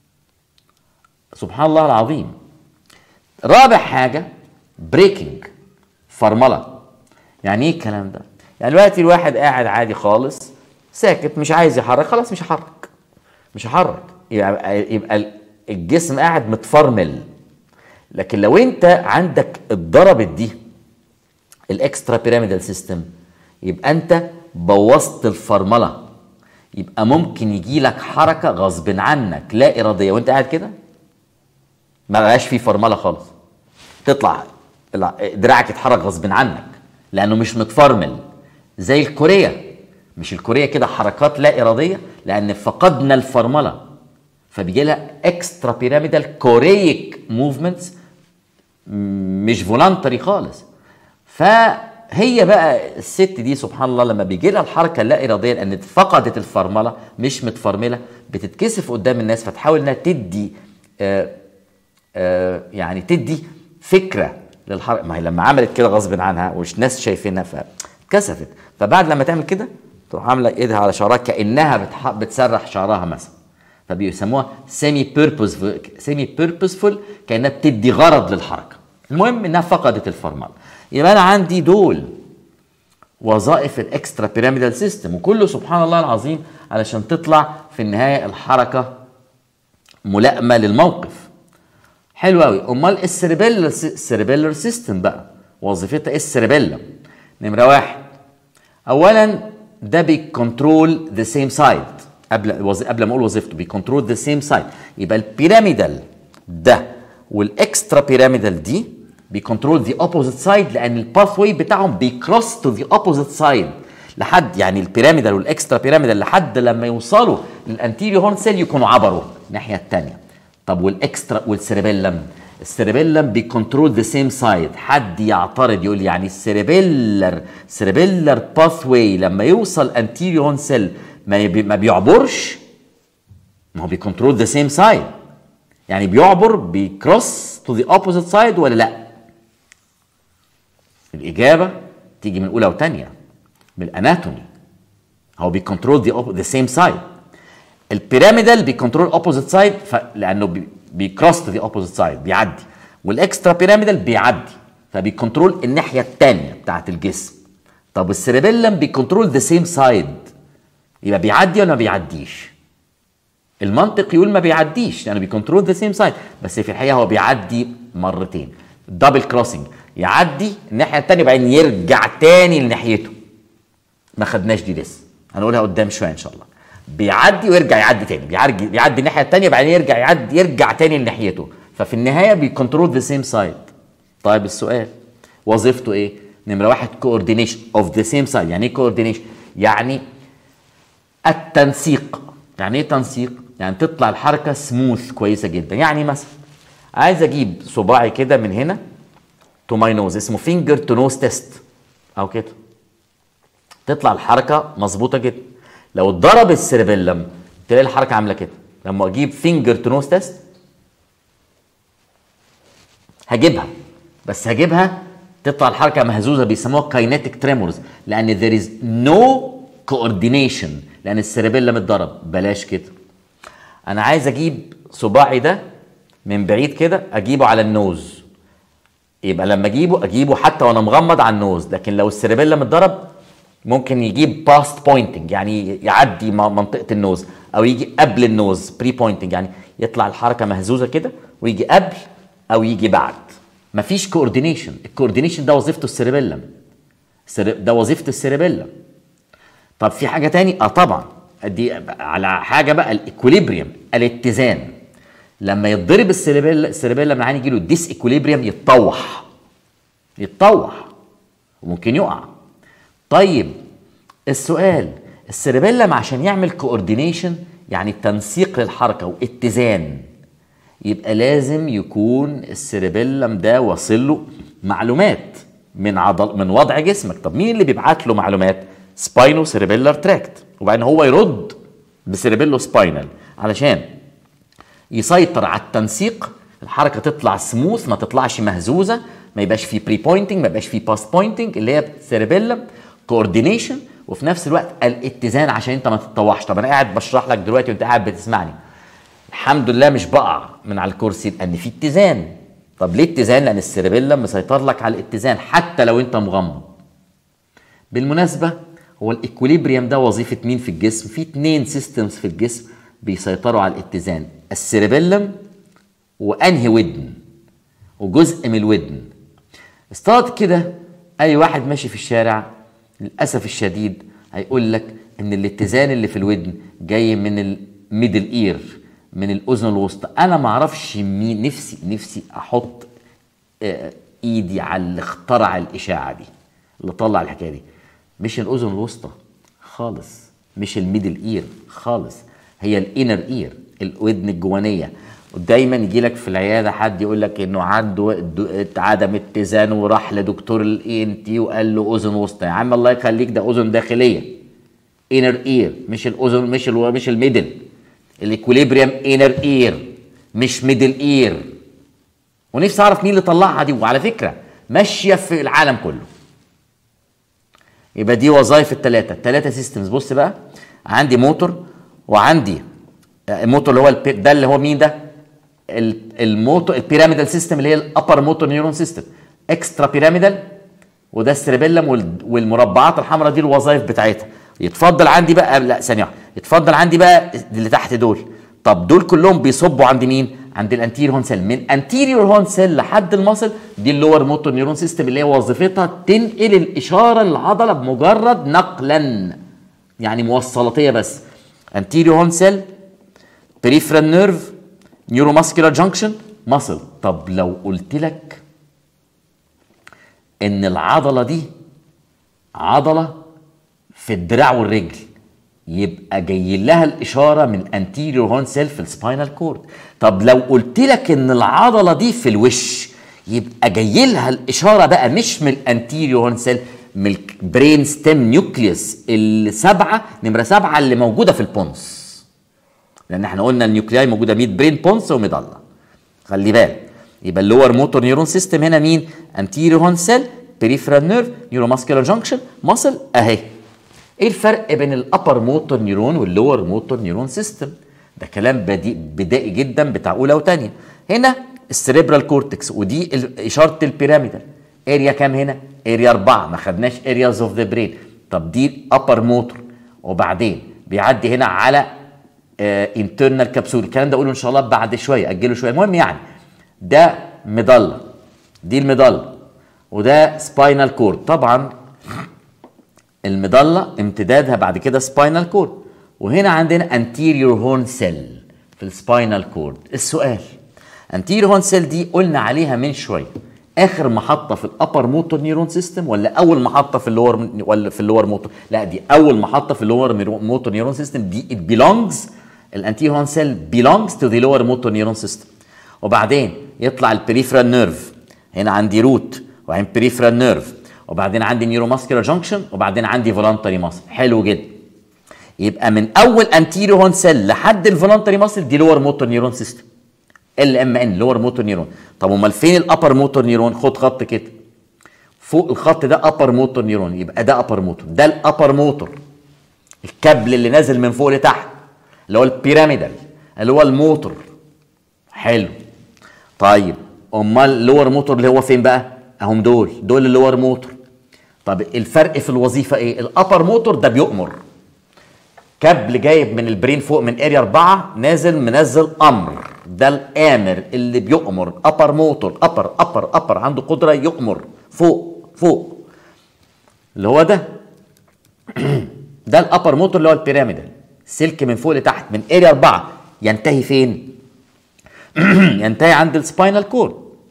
سبحان الله العظيم رابع حاجه بريكنج فرمله يعني ايه الكلام ده يعني دلوقتي الواحد قاعد عادي خالص ساكت مش عايز يحرك خلاص مش هحرك مش هحرك يبقى يبقى الجسم قاعد متفرمل لكن لو انت عندك اتضربت دي الاكسترا بيراميدال سيستم يبقى انت بوظت الفرمله يبقى ممكن يجي لك حركه غصب عنك لا اراديه وانت قاعد كده ما بقاش في فرمله خالص تطلع دراعك يتحرك غصب عنك لانه مش متفرمل زي الكوريا مش الكوريا كده حركات لا اراديه لان فقدنا الفرمله فبيجي لها اكسترا بيراميدال كوريك موفمنتس مش فولنتري خالص فهي بقى الست دي سبحان الله لما بيجي لها الحركه اللا اراديه لان فقدت الفرمله مش متفرمله بتتكسف قدام الناس فتحاول انها تدي آآ آآ يعني تدي فكره للحركه ما هي لما عملت كده غصب عنها والناس شايفينها فكسفت فبعد لما تعمل كده تروح عامله ايدها على شعرها كانها بتح... بتسرح شعرها مثلا فبيسموها سيمي بيربوسفول سيمي بيربوسفول كانها بتدي غرض للحركه المهم انها فقدت الفرمله يبقى انا عندي دول وظائف الاكسترا بيراميدال سيستم وكله سبحان الله العظيم علشان تطلع في النهايه الحركه ملائمه للموقف حلو قوي امال السيربيلر السيربيلر سيستم بقى وظيفتها ايه السيربيلم نمره واحد اولا ده بيكنترول ذا سيم سايد قبل وز... قبل ما اقول وظيفته بيكنترول ذا سيم سايد يبقى البيراميدال ده والاكسترا بيراميدال دي بيكنترول ذا اوبوزيت سايد لان الباث واي بتاعهم بيكروس تو ذا اوبوزيت سايد لحد يعني البيراميدال والاكسترا بيراميدال لحد لما يوصلوا الانتيريور هورن سيل يكونوا عبروا الناحيه الثانيه طب والاكسترا والسيربيلم السيربيلم بيكنترول ذا سيم سايد حد يعترض يقول يعني السيربيلر سيربيلر باث واي لما يوصل انتيريور هورن سيل ما, يبي ما بيعبرش ما هو بيكنترول ذا سيم سايد يعني بيعبر بيكروس تو ذا اوبوزيت سايد ولا لا الاجابه تيجي من اولى وثانيه بالاناتومي هو بيكنترول ذا سيم سايد البيراميدال بيكنترول اوبوزيت سايد لانه بيكروس ذا اوبوزيت سايد بيعدي والاكسترا بيراميدال بيعدي فبيكنترول الناحيه الثانيه بتاعت الجسم طب السيربيلم بيكنترول ذا سيم سايد يبقى بيعدي ولا ما بيعديش المنطق يقول ما بيعديش لانه بيكنترول ذا سيم سايد بس في الحقيقه هو بيعدي مرتين دبل كروسنج يعدي الناحيه الثانيه وبعدين يرجع تاني لناحيته ما خدناش دي لسه هنقولها قدام شويه ان شاء الله بيعدي ويرجع يعدي تاني بيعدي بيعدي الناحيه الثانيه بعدين يرجع يعدي يرجع تاني لناحيته ففي النهايه بيكنترول ذا سيم سايد طيب السؤال وظيفته ايه نمره واحد كوردينيشن اوف ذا سيم سايد يعني ايه كوردينيشن يعني التنسيق يعني ايه تنسيق يعني تطلع الحركه سموث كويسه جدا يعني مثلا عايز اجيب صباعي كده من هنا تو ماي نوز اسمه فينجر تو نوز تيست او كده تطلع الحركه مظبوطه جدا لو اتضرب السيربيلم تلاقي الحركه عامله كده لما اجيب فينجر تو نوز تيست هجيبها بس هجيبها تطلع الحركه مهزوزه بيسموها كاينيتيك تريمورز لان ذير از نو كوردينيشن لان السيربيلم اتضرب بلاش كده انا عايز اجيب صباعي ده من بعيد كده اجيبه على النوز يبقى لما اجيبه اجيبه حتى وانا مغمض على النوز لكن لو السيربيلم اتضرب ممكن يجيب باست بوينتنج يعني يعدي منطقه النوز او يجي قبل النوز بري بوينتنج يعني يطلع الحركه مهزوزه كده ويجي قبل او يجي بعد مفيش كوردينيشن الكوردينيشن ده وظيفته السيربيلم ده وظيفه السيربيلم طب في حاجه تاني اه طبعا دي على حاجه بقى الايكوليبريم الاتزان لما يتضرب السيربيلم السيربيلم العين يجي له ديس ايكوليبريم يتطوح يتطوح وممكن يقع طيب السؤال السيربيلم عشان يعمل كوردينيشن يعني تنسيق للحركه واتزان يبقى لازم يكون السيربيلم ده واصل له معلومات من عضل من وضع جسمك طب مين اللي بيبعت له معلومات سباينو سيربيلر تراكت وبعدين هو يرد بسيربيلو سباينال علشان يسيطر على التنسيق الحركه تطلع سموث ما تطلعش مهزوزه ما يبقاش في بري بوينتنج ما يبقاش في باست بوينتنج اللي هي سيربيلم كوردينيشن وفي نفس الوقت الاتزان عشان انت ما تتطوحش طب انا قاعد بشرح لك دلوقتي وانت قاعد بتسمعني الحمد لله مش بقع من على الكرسي لان في اتزان طب ليه اتزان لان السيربيلم مسيطر لك على الاتزان حتى لو انت مغمض بالمناسبه هو الايكوليبريم ده وظيفه مين في الجسم في اتنين سيستمز في الجسم بيسيطروا على الاتزان السيربيلم وانهي ودن وجزء من الودن استغرب كده اي واحد ماشي في الشارع للاسف الشديد هيقول لك ان الاتزان اللي في الودن جاي من الميدل اير من الاذن الوسطى انا ما اعرفش مين نفسي نفسي احط ايدي على اللي اخترع الاشاعه دي اللي طلع الحكايه دي مش الاذن الوسطى خالص مش الميدل اير خالص هي الانر اير الودن الجوانيه ودايما يجي لك في العياده حد يقول لك انه عنده عدم اتزان وراح لدكتور الاي ان تي وقال له اذن وسطى يا عم الله يخليك ده اذن داخليه انر اير مش الاذن مش ال مش الميدل الاكوليبريم انر اير مش ميدل اير ونفسي اعرف مين اللي طلعها دي وعلى فكره ماشيه في العالم كله يبقى دي وظائف الثلاثه الثلاثه سيستمز بص بقى عندي موتور وعندي الموتور اللي هو البي... ده اللي هو مين ده الموتور البيراميدال سيستم اللي هي الابر موتور نيورون سيستم اكسترا بيراميدال وده السيربيلم والمربعات الحمراء دي الوظائف بتاعتها يتفضل عندي بقى لا ثانيه واحده يتفضل عندي بقى اللي تحت دول طب دول كلهم بيصبوا عند مين عند الانتيريور هون سيل من انتيريور هون سيل لحد المصل دي اللور موتور نيورون سيستم اللي هي وظيفتها تنقل الاشاره للعضله بمجرد نقلا يعني موصلاتيه بس انتيريور هون سيل بريفرال نيرف نيورو ماسكولار جانكشن ماسل طب لو قلت لك ان العضله دي عضله في الدراع والرجل يبقى جاي لها الاشاره من انتيريور هون سيل في السباينال كورد طب لو قلت لك ان العضله دي في الوش يبقى جاي لها الاشاره بقى مش من الانتيريور هون سيل من البرين ستيم نيوكليوس السبعه نمره سبعه اللي موجوده في البونس لان احنا قلنا النيوكلياي موجوده ميد برين بونس وميدالا خلي بالك يبقى اللور موتور نيورون سيستم هنا مين انتيريور هون سيل بريفرال نيرف نيورو ماسكولار جانكشن ماسل اهي ايه الفرق بين الابر موتور نيورون واللور موتور نيورون سيستم ده كلام بدي بدائي جدا بتاع اولى وثانيه هنا السريبرال كورتكس ودي اشاره البيراميدال اريا كام هنا اريا أربعة ما خدناش ارياز اوف ذا برين طب دي ابر موتور وبعدين بيعدي هنا على انترنال كبسول الكلام ده اقوله ان شاء الله بعد شويه اجله شويه المهم يعني ده مضله دي المضله وده سباينال كورد طبعا المضله امتدادها بعد كده سباينال كورد وهنا عندنا انتيريور هورن سيل في السباينال كورد السؤال انتيريور هورن سيل دي قلنا عليها من شويه اخر محطه في الابر موتور نيورون سيستم ولا اول محطه في اللور ولا في اللور موتور لا دي اول محطه في اللور موتور نيورون سيستم دي it belongs الانتيريور هورن سيل belongs to the lower motor neuron system وبعدين يطلع البريفرال نيرف هنا عندي روت وبعدين بريفرال نيرف وبعدين عندي نيوروماسكولار جانكشن وبعدين عندي فولانتري ماسل حلو جدا يبقى من اول انتيريو هون سيل لحد الفولانتري ماسل دي لور موتور نيورون سيستم ال ام ان لور موتور نيورون طب امال فين الابر موتور نيورون خد خط كده فوق الخط ده ابر موتور نيورون يبقى ده ابر موتور ده الابر موتور الكابل اللي نازل من فوق لتحت اللي هو البيراميدال اللي هو الموتور حلو طيب امال اللور موتور اللي هو فين بقى اهم دول دول اللور موتور طب الفرق في الوظيفه ايه الابر موتور ده بيؤمر كابل جايب من البرين فوق من اريا 4 نازل منزل امر ده الامر اللي بيؤمر ابر موتور ابر ابر ابر عنده قدره يؤمر فوق فوق اللي هو ده ده الابر موتور اللي هو البيراميدال سلك من فوق لتحت من اريا 4 ينتهي فين ينتهي عند السباينال كورد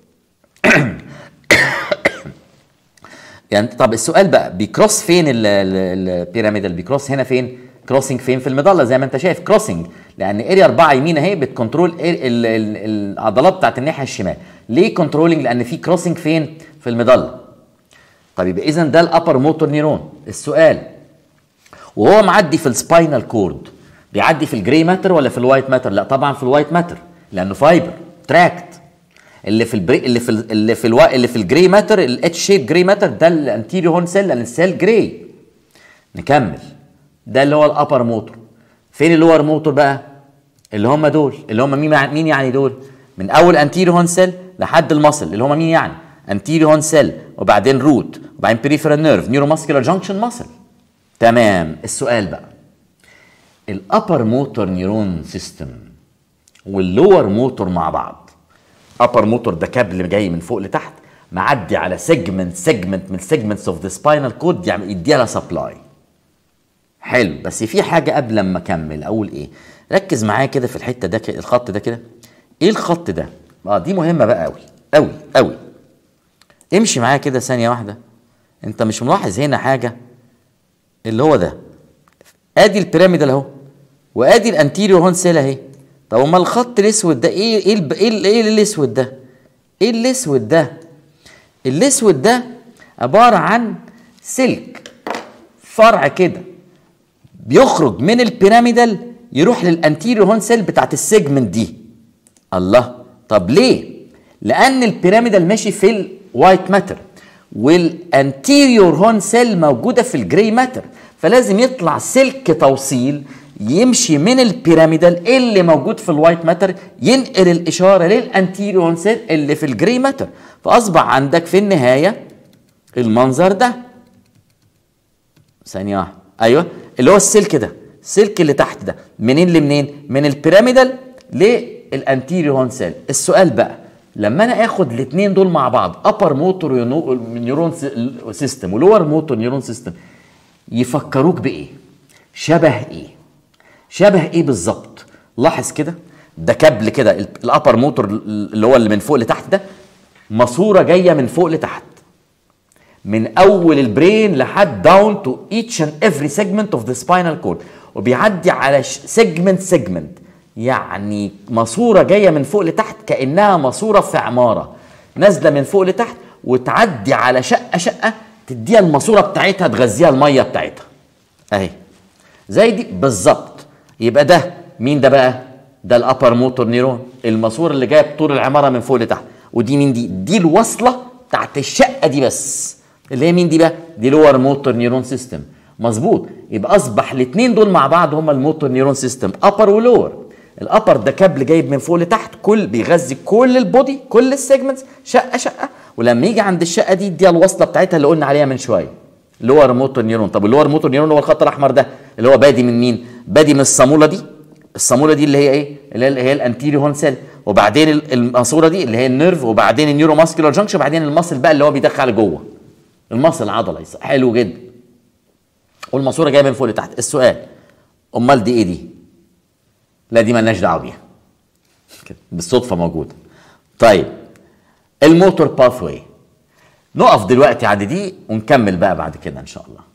يعني طب السؤال بقى بيكروس فين البيراميدال بيكروس هنا فين كروسنج فين في المظله زي ما انت شايف كروسنج لان اريا 4 يمين اهي بتكنترول العضلات بتاعت الناحيه الشمال ليه كنترولنج لان في كروسنج فين في المظله طب يبقى اذا ده الابر موتور نيرون السؤال وهو معدي في السباينال كورد بيعدي في الجراي ماتر ولا في الوايت ماتر لا طبعا في الوايت ماتر لانه فايبر تراكت اللي في البري اللي في ال... اللي في الوا... اللي في الجراي ماتر الاتش شيب جراي ماتر ده الانتيريو هون سيل لان السيل جراي نكمل ده اللي هو الابر موتور فين اللور موتور بقى اللي هم دول اللي هم مين مين يعني دول من اول انتيريو هون سيل لحد المصل اللي هم مين يعني انتيريو هون سيل وبعدين روت وبعدين بريفرال نيرف نيورو ماسكولار جانكشن ماسل تمام السؤال بقى الابر موتور نيورون سيستم واللور موتور مع بعض ابر موتور ده كابل جاي من فوق لتحت معدي على سيجمنت سيجمنت من سيجمنتس اوف ذا سباينال كود يعني يديها لها سبلاي حلو بس في حاجه قبل ما اكمل اقول ايه ركز معايا كده في الحته ده كده الخط ده كده ايه الخط ده اه دي مهمه بقى قوي قوي قوي امشي معايا كده ثانيه واحده انت مش ملاحظ هنا حاجه اللي هو ده ادي البيراميدال اهو وادي الانتيريور هون سيل اهي طب امال الخط الاسود ده ايه ايه الب... ايه, ال... إيه الاسود ده ايه الاسود ده الاسود ده عباره عن سلك فرع كده بيخرج من البيراميدال يروح للانتيريور هون سيل بتاعت السيجمنت دي الله طب ليه لان البيراميدال ماشي في الوايت ماتر والانتيريور هون سيل موجوده في الجراي ماتر فلازم يطلع سلك توصيل يمشي من البيراميدال اللي موجود في الوايت ماتر ينقل الاشاره للانتيريور سيل اللي في الجراي ماتر فاصبح عندك في النهايه المنظر ده ثانيه واحده ايوه اللي هو السلك ده السلك اللي تحت ده منين لمنين من البيراميدال للانتيريور هون سيل السؤال بقى لما انا اخد الاثنين دول مع بعض ابر موتور نيورون سيستم ولور موتور نيورون سيستم يفكروك بايه شبه ايه شبه ايه بالظبط لاحظ كده ده كابل كده الابر موتور اللي هو اللي من فوق لتحت ده ماسوره جايه من فوق لتحت من اول البرين لحد داون تو ايتش اند افري سيجمنت اوف ذا سباينال كورد وبيعدي على سيجمنت سيجمنت يعني ماسوره جايه من فوق لتحت كانها ماسوره في عماره نازله من فوق لتحت وتعدي على شقه شقه تديها الماسوره بتاعتها تغذيها الميه بتاعتها اهي زي دي بالظبط يبقى ده مين ده بقى ده الابر موتور نيرون الماسوره اللي جايه بطول العماره من فوق لتحت ودي مين دي دي الوصله بتاعت الشقه دي بس اللي هي مين دي بقى دي لور موتور نيرون سيستم مظبوط يبقى اصبح الاثنين دول مع بعض هما الموتور نيرون سيستم ابر ولور الابر ده كابل جايب من فوق لتحت كل بيغذي كل البودي كل السيجمنتس شقه شقه ولما يجي عند الشقه دي يديها الوصله بتاعتها اللي قلنا عليها من شويه لور موتور نيرون طب اللور موتور نيرون هو الخط الاحمر ده اللي هو بادي من مين بادي من الصاموله دي الصاموله دي اللي هي ايه اللي هي الانتيريو هون سيل وبعدين الماسوره دي اللي هي النيرف وبعدين النيورو ماسكولار جانكشن وبعدين المصل بقى اللي هو بيدخل جوه المصل العضله حلو جدا والماسوره جايه من فوق لتحت السؤال امال دي ايه دي لا دي مالناش دعوه بيها بالصدفه موجوده طيب الموتور باث واي نقف دلوقتي عند دي ونكمل بقى بعد كده ان شاء الله